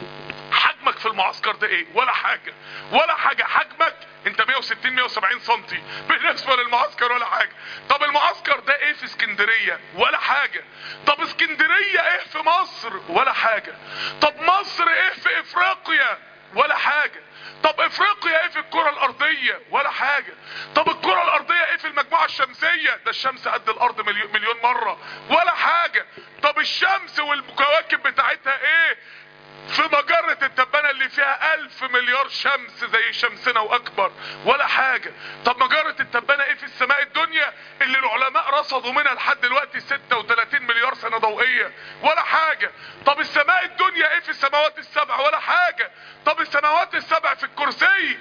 حجمك في المعسكر ده ايه ولا حاجة ولا حاجة حجمك انت 160 170 سنتي بالنسبة للمعسكر ولا حاجة طب المعسكر ده ايه في اسكندرية ولا حاجة طب اسكندرية ايه في مصر ولا حاجة طب مصر ايه في افريقيا ولا حاجة طب افريقيا ايه في الكرة الارضية ولا حاجة طب الكرة الارضية ايه في المجموعة الشمسية ده الشمس قد الارض مليون, مليون مرة ولا حاجة طب الشمس والكواكب بتاعتها ايه في مجرة التبانة اللي فيها ألف مليار شمس زي شمسنا وأكبر ولا حاجة طب مجرة التبانة إيه في السماء الدنيا اللي العلماء رصدوا منها لحد دلوقتي 36 مليار سنة ضوئية ولا حاجة طب السماء الدنيا إيه في السماوات السبع ولا حاجة طب السماوات السبع في الكرسي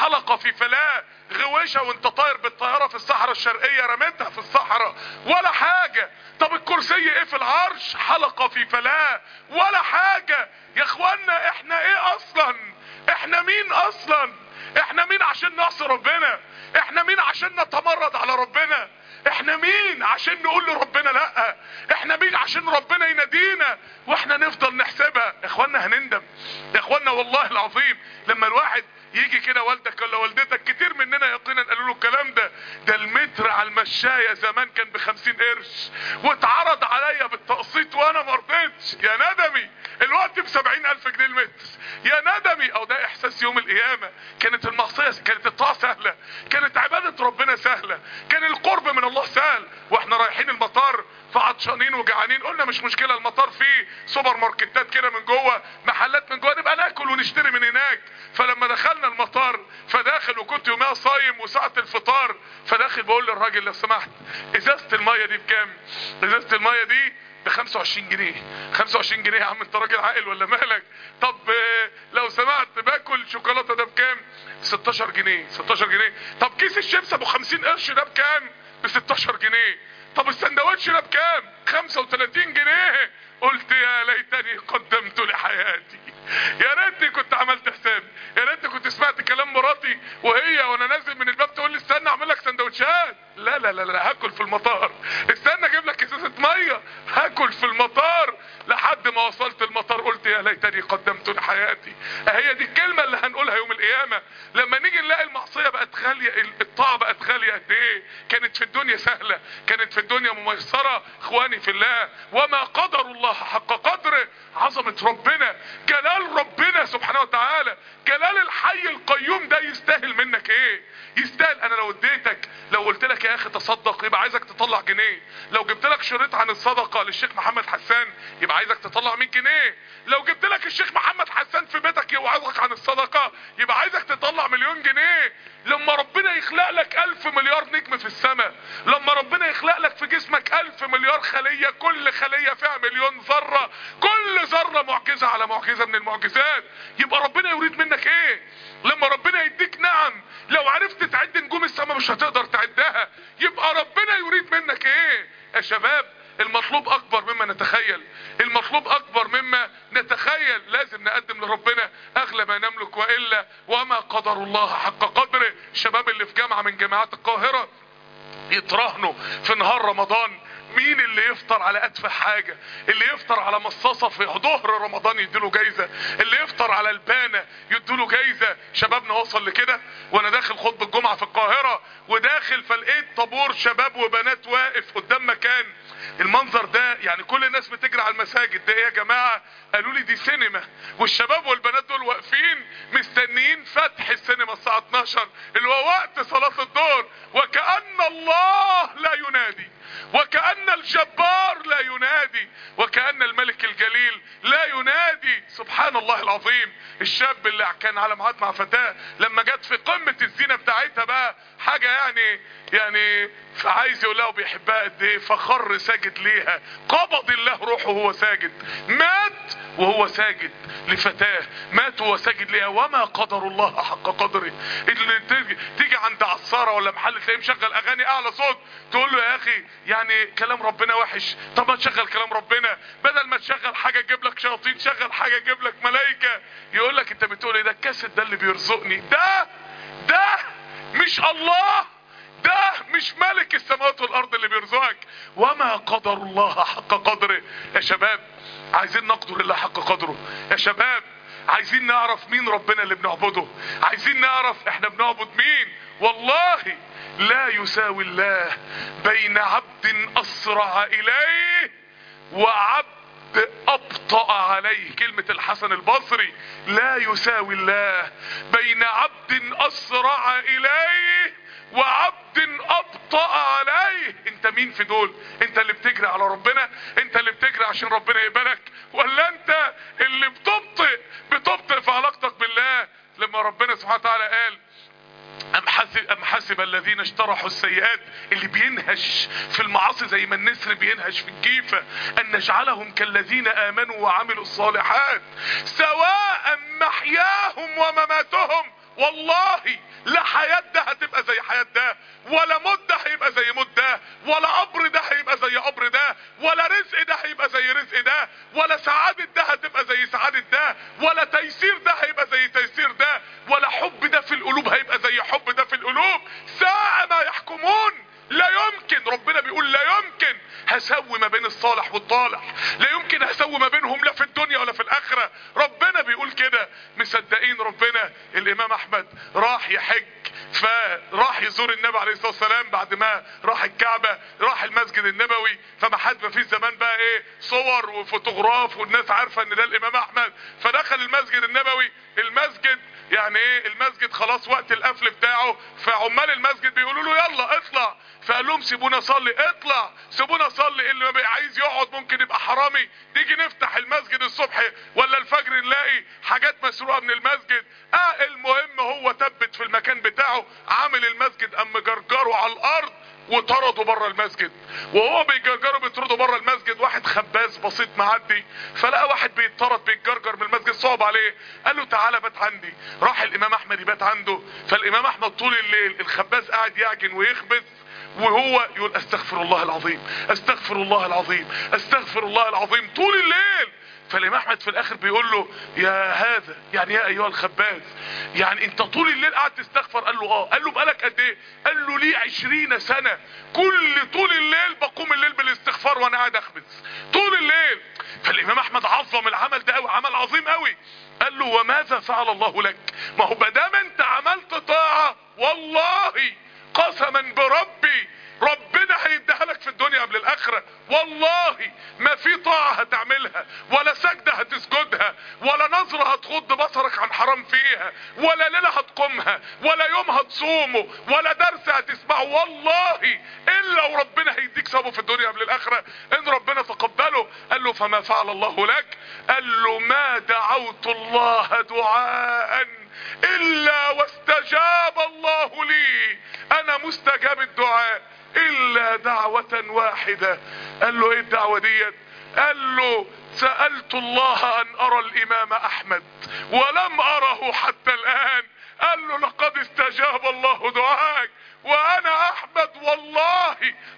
حلقة في فلاة غويشة وانت طاير بالطيارة في الصحراء الشرقية رميتها في الصحراء ولا حاجة طب الكرسي ايه في العرش حلقة في فلاة ولا حاجة يا اخوانا احنا ايه اصلا احنا مين اصلا احنا مين عشان نعصي ربنا احنا مين عشان نتمرد على ربنا احنا مين عشان نقول لربنا لا احنا مين عشان ربنا ينادينا واحنا نفضل نحسبها يا اخوانا هنندم يا اخوانا والله العظيم لما الواحد يجي كده والدك ولا والدتك كتير مننا يقينا قالوا له الكلام ده ده المتر على المشاية زمان كان بخمسين قرش واتعرض عليا بالتقسيط وانا مرضتش يا ندمي الوقت بسبعين الف جنيه المتر يا ندمي او ده احساس يوم القيامة كانت المعصية كانت الطاعة سهلة كانت عبادة ربنا سهلة كان القرب من الله سهل واحنا رايحين المطار فعطشانين وجعانين قلنا مش مشكلة المطار فيه سوبر ماركتات كده من جوه محلات من جوه نبقى ناكل ونشتري من هناك فلما دخلنا المطار فداخل وكنت يومها صايم وساعة الفطار فداخل بقول للراجل لو سمحت ازازة المية دي بكام ازازة المية دي ب 25 جنيه 25 جنيه يا عم انت راجل عاقل ولا مالك طب آه، لو سمحت باكل شوكولاته ده بكام 16 جنيه 16 جنيه طب كيس الشيبس ابو 50 قرش ده بكام ب 16 جنيه طب السندوتش ده بكام 35 جنيه قلت يا ليتني قدمت لحياتي يا ريتني كنت عملت حساب يا ريتني كنت سمعت كلام مراتي وهي وانا نازل من الباب تقول لي استنى اعمل لك سندوتشات لا لا لا لا هاكل في المطار استنى اجيب لك ازازه ميه هاكل في المطار لحد ما وصلت المطار قلت يا ليتني قدمت لحياتي هي دي الكلمه اللي هنقولها يوم القيامه لما نيجي نلاقي المعصيه بقت غاليه الطاعه بقت غاليه قد ايه كانت في الدنيا سهله كانت في الدنيا مميسره اخواني في الله وما قدر الله حق قدره عظمه ربنا جلال ربنا سبحانه وتعالى جلال الحي القيوم ده يستاهل منك ايه يستاهل انا لو اديتك لو قلت لك يا اخي تصدق يبقى عايزك تطلع جنيه لو جبت لك شريط عن الصدقه للشيخ محمد حسان يبقى عايزك تطلع 100 جنيه لو جبت لك الشيخ محمد حسان في بيتك يوعظك عن الصدقه يبقى عايزك تطلع مليون جنيه لما ربنا يخلق لك الف مليار نجم في السماء لما ربنا يخلق لك في جسمك الف مليار خليه كل خليه فيها مليون ذره كل ذره معجزه على معجزه من المعجزات يبقى ربنا يريد منك ايه لما ربنا يديك نعم لو عرفت تعد نجوم السماء مش هتقدر تعدها يبقى ربنا يريد منك ايه يا شباب المطلوب اكبر مما نتخيل المطلوب اكبر مما نتخيل لازم نقدم لربنا اغلى ما نملك والا وما قدر الله حق قدره الشباب اللي في جامعة من جامعات القاهرة يتراهنوا في نهار رمضان مين اللي يفطر على ادفع حاجة اللي يفطر على مصاصة في ظهر رمضان يديله جايزة اللي يفطر على البانة يديله جايزة شبابنا وصل لكده وانا داخل خطبة الجمعة في القاهرة وداخل فلقيت طابور شباب وبنات واقف قدام مكان المنظر ده يعني كل الناس بتجري على المساجد ده ايه يا جماعة قالوا لي دي سينما والشباب والبنات دول واقفين مستنيين فتح السينما الساعة 12 اللي هو وقت صلاة الظهر وكأن الله لا ينادي وكأن الجبار لا ينادي وكأن الملك الجليل لا ينادي سبحان الله العظيم الشاب اللي كان على ميعاد مع فتاة لما جت في قمة الزينة بتاعتها بقى حاجة يعني يعني فعايز يقول لها وبيحبها قد ايه فخر ساجد ليها قبض الله روحه وهو ساجد مات وهو ساجد لفتاه مات وهو ساجد ليها وما قدر الله حق قدره اللي تيجي, تيجي عند عصارة ولا محل تلاقيه مشغل اغاني اعلى صوت تقول له يا اخي يعني كلام ربنا وحش طب ما تشغل كلام ربنا بدل ما تشغل حاجة تجيب لك شياطين شغل حاجة تجيب لك ملائكة يقول لك انت بتقول ايه ده الكاسيت ده اللي بيرزقني ده ده مش الله ده مش ملك السماوات والارض اللي بيرزقك وما قدر الله حق قدره يا شباب عايزين نقدر الله حق قدره يا شباب عايزين نعرف مين ربنا اللي بنعبده عايزين نعرف احنا بنعبد مين والله لا يساوي الله بين عبد اسرع اليه وعبد ابطأ عليه كلمة الحسن البصري لا يساوي الله بين عبد اسرع اليه وعبد ابطأ عليه انت مين في دول انت اللي بتجري على ربنا انت اللي بتجري عشان ربنا يقبلك ولا انت اللي بتبطئ بتبطئ في علاقتك بالله لما ربنا سبحانه وتعالى قال أم حسب, أم حسب الذين اشترحوا السيئات اللي بينهش في المعاصي زي ما النسر بينهش في الجيفة أن نجعلهم كالذين آمنوا وعملوا الصالحات سواء محياهم ومماتهم والله لا حياة ده هتبقى زي حياة ده ولا موت ده هيبقى زي موت ده ولا قبر ده هيبقى زي قبر ده ولا رزق ده هيبقى زي رزق ده ولا سعادة ده هتبقى زي سعادة ده ولا تيسير ده هيبقى زي تيسير ده ولا حب ده في القلوب هيبقى زي حب ده في القلوب ساعة ما يحكمون لا يمكن ربنا بيقول لا يمكن هسوي ما بين الصالح والطالح لا يمكن هسوي ما بينهم لا في الدنيا ولا في الاخرة ربنا بيقول كده مصدقين ربنا الامام احمد راح يحج فراح يزور النبي عليه الصلاة والسلام بعد ما راح الكعبة راح المسجد النبوي فما حد ما فيش زمان بقى ايه صور وفوتوغراف والناس عارفة ان ده الامام احمد فدخل المسجد النبوي المسجد يعني ايه المسجد خلاص وقت القفل بتاعه فعمال المسجد بيقولوا له يلا اطلع فقال لهم سيبونا اصلي اطلع سيبونا اصلي اللي ما عايز يقعد ممكن يبقى حرامي نيجي نفتح المسجد الصبح ولا الفجر نلاقي حاجات مسروقه من المسجد اه المهم هو ثبت في المكان بتاعه عامل المسجد ام جرجره على الارض وطردوا بره المسجد وهو بيجرجروا بيطردوا بره المسجد واحد خباز بسيط معدي فلقى واحد بيتطرد بيتجرجر من المسجد صعب عليه قال له تعالى بات عندي راح الامام احمد يبات عنده فالامام احمد طول الليل الخباز قاعد يعجن ويخبز وهو يقول استغفر الله العظيم استغفر الله العظيم استغفر الله العظيم طول الليل فالامام احمد في الاخر بيقول له يا هذا يعني يا ايها الخباز يعني انت طول الليل قاعد تستغفر قال له اه قال له بقالك قد ايه قال له ليه عشرين سنة كل طول الليل بقوم الليل بالاستغفار وانا قاعد اخبز طول الليل فالامام احمد عظم العمل ده قوي عمل عظيم قوي قال له وماذا فعل الله لك ما هو بدام انت عملت طاعة والله قسما بربي ربنا هيديها لك في الدنيا قبل الاخرة والله ما في طاعة هتعملها ولا سجدة هتسجدها ولا نظرة هتغض بصرك عن حرام فيها ولا ليلة هتقومها ولا يوم هتصومه ولا درس هتسمعه والله الا وربنا هيديك ثوابه في الدنيا قبل الاخرة ان ربنا تقبله قال له فما فعل الله لك قال له ما دعوت الله دعاء الا واستجاب الله لي انا مستجاب الدعاء الا دعوة واحدة قال له ايه الدعوة ديت قال له سألت الله ان ارى الامام احمد ولم اره حتى الان قال له لقد استجاب الله دعاك وانا احمد والله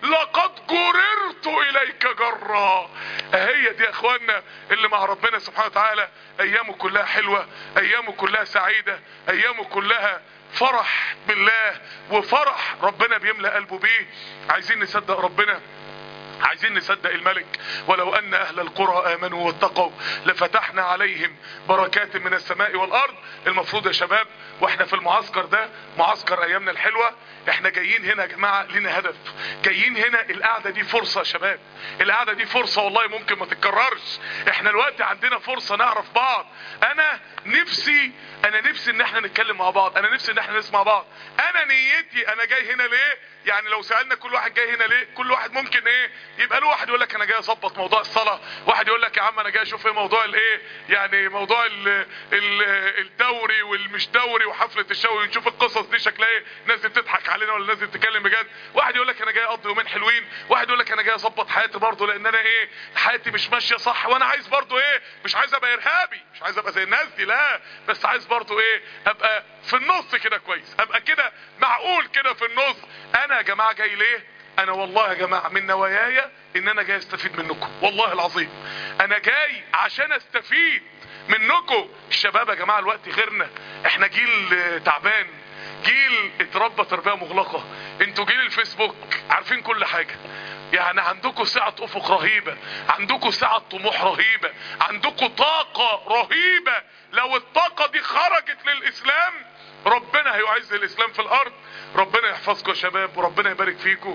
لقد جررت اليك جرا هي دي يا اخوانا اللي مع ربنا سبحانه وتعالى ايامه كلها حلوة ايامه كلها سعيدة ايامه كلها فرح بالله وفرح ربنا بيملأ قلبه بيه عايزين نصدق ربنا عايزين نصدق الملك ولو ان اهل القرى امنوا واتقوا لفتحنا عليهم بركات من السماء والارض المفروض يا شباب واحنا في المعسكر ده معسكر ايامنا الحلوة احنا جايين هنا يا جماعة لنا هدف جايين هنا القعدة دي فرصة يا شباب القعدة دي فرصة والله ممكن ما تتكررش احنا الوقت عندنا فرصة نعرف بعض انا نفسي انا نفسي ان احنا نتكلم مع بعض انا نفسي ان احنا نسمع بعض انا نيتي انا جاي هنا ليه يعني لو سألنا كل واحد جاي هنا ليه كل واحد ممكن ايه يبقى له واحد يقول لك انا جاي اظبط موضوع الصلاة واحد يقول لك يا عم انا جاي اشوف ايه موضوع الايه يعني موضوع ال ال الدوري والمش دوري وحفلة الشوي ونشوف القصص دي شكلها ايه ناس دي بتضحك علينا ولا ناس دي بتتكلم بجد واحد يقول لك انا جاي اقضي يومين حلوين واحد يقول لك انا جاي اظبط حياتي برضه لان انا ايه حياتي مش ماشيه صح وانا عايز برضه ايه مش عايز ابقى ارهابي مش عايز ابقى زي الناس دي لا بس عايز برضه ايه ابقى في النص كده كويس ابقى كده معقول كده في النص انا يا جماعه جاي ليه انا والله يا جماعه من نواياي ان انا جاي استفيد منكم والله العظيم انا جاي عشان استفيد منكم الشباب يا جماعه الوقت غيرنا احنا جيل تعبان جيل اتربى تربيه مغلقه انتوا جيل الفيسبوك عارفين كل حاجه يعني عندكم سعة افق رهيبة عندكم سعة طموح رهيبة عندكم طاقة رهيبة لو الطاقة دي خرجت للاسلام ربنا هيعز الاسلام في الارض ربنا يحفظكم يا شباب وربنا يبارك فيكم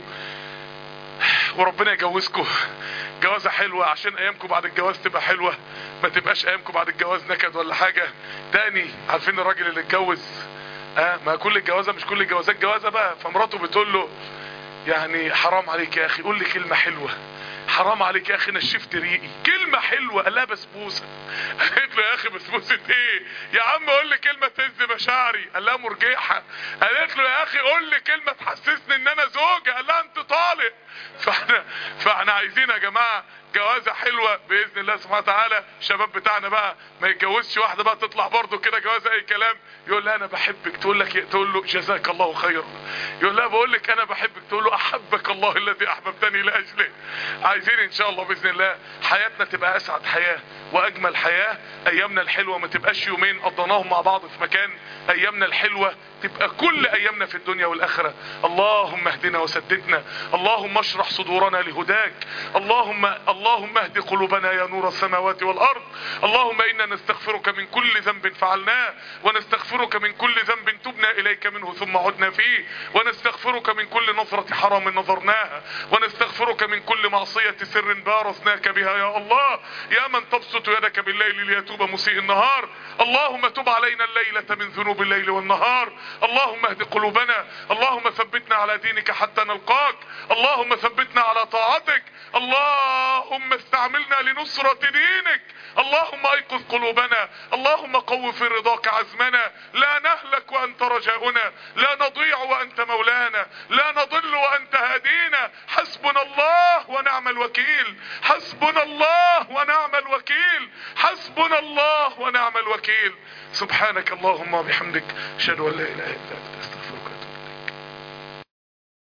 وربنا يجوزكم جوازة حلوة عشان ايامكم بعد الجواز تبقى حلوة ما تبقاش ايامكم بعد الجواز نكد ولا حاجة تاني عارفين الراجل اللي اتجوز اه ما كل الجوازة مش كل الجوازات جوازة بقى فمراته بتقول له يعني حرام عليك يا اخي قول لي كلمة حلوة حرام عليك يا اخي نشفت ريقي كلمة حلوة قال لها بسبوسة قالت له يا اخي بسبوسة ايه يا عم قول لي كلمة تهز مشاعري قال لها مرجحة قالت له يا اخي قول لي كلمة تحسسني ان انا زوجة قال لها انت طالق فاحنا فاحنا عايزين يا جماعة جوازة حلوة بإذن الله سبحانه وتعالى الشباب بتاعنا بقى ما يتجوزش واحدة بقى تطلع برضه كده جوازة اي كلام يقول لها انا بحبك تقول لك تقول له جزاك الله خيرا يقول لها بقول لك انا بحبك تقول له احبك الله الذي احببتني لاجله عايزين ان شاء الله باذن الله حياتنا تبقى اسعد حياة واجمل حياة ايامنا الحلوة ما تبقاش يومين قضيناهم مع بعض في مكان ايامنا الحلوة تبقى كل ايامنا في الدنيا والاخرة اللهم اهدنا وسددنا اللهم اشرح صدورنا لهداك اللهم اللهم اهد قلوبنا يا نور السماوات والارض اللهم انا نستغفرك من كل ذنب فعلناه ونستغفرك من كل ذنب تبنا اليك منه ثم عدنا فيه ونستغفرك من كل نظرة حرام نظرناها ونستغفرك من كل معصية سر بارزناك بها يا الله يا من تبسط يدك بالليل ليتوب مسيء النهار اللهم تب علينا الليلة من ذنوب الليل والنهار اللهم اهد قلوبنا اللهم ثبتنا على دينك حتى نلقاك اللهم ثبتنا على طاعتك اللهم استعملنا لنصرة دينك اللهم ايقظ قلوبنا اللهم قو في رضاك عزمنا لا نهلك وانت رجاؤنا لا نضيع وانت مولانا لا نضل وانت هدينا حسبنا الله ونعم الوكيل حسبنا الله ونعم الوكيل حسبنا الله ونعم الوكيل سبحانك اللهم وبحمدك اشهد ان لا اله الا انت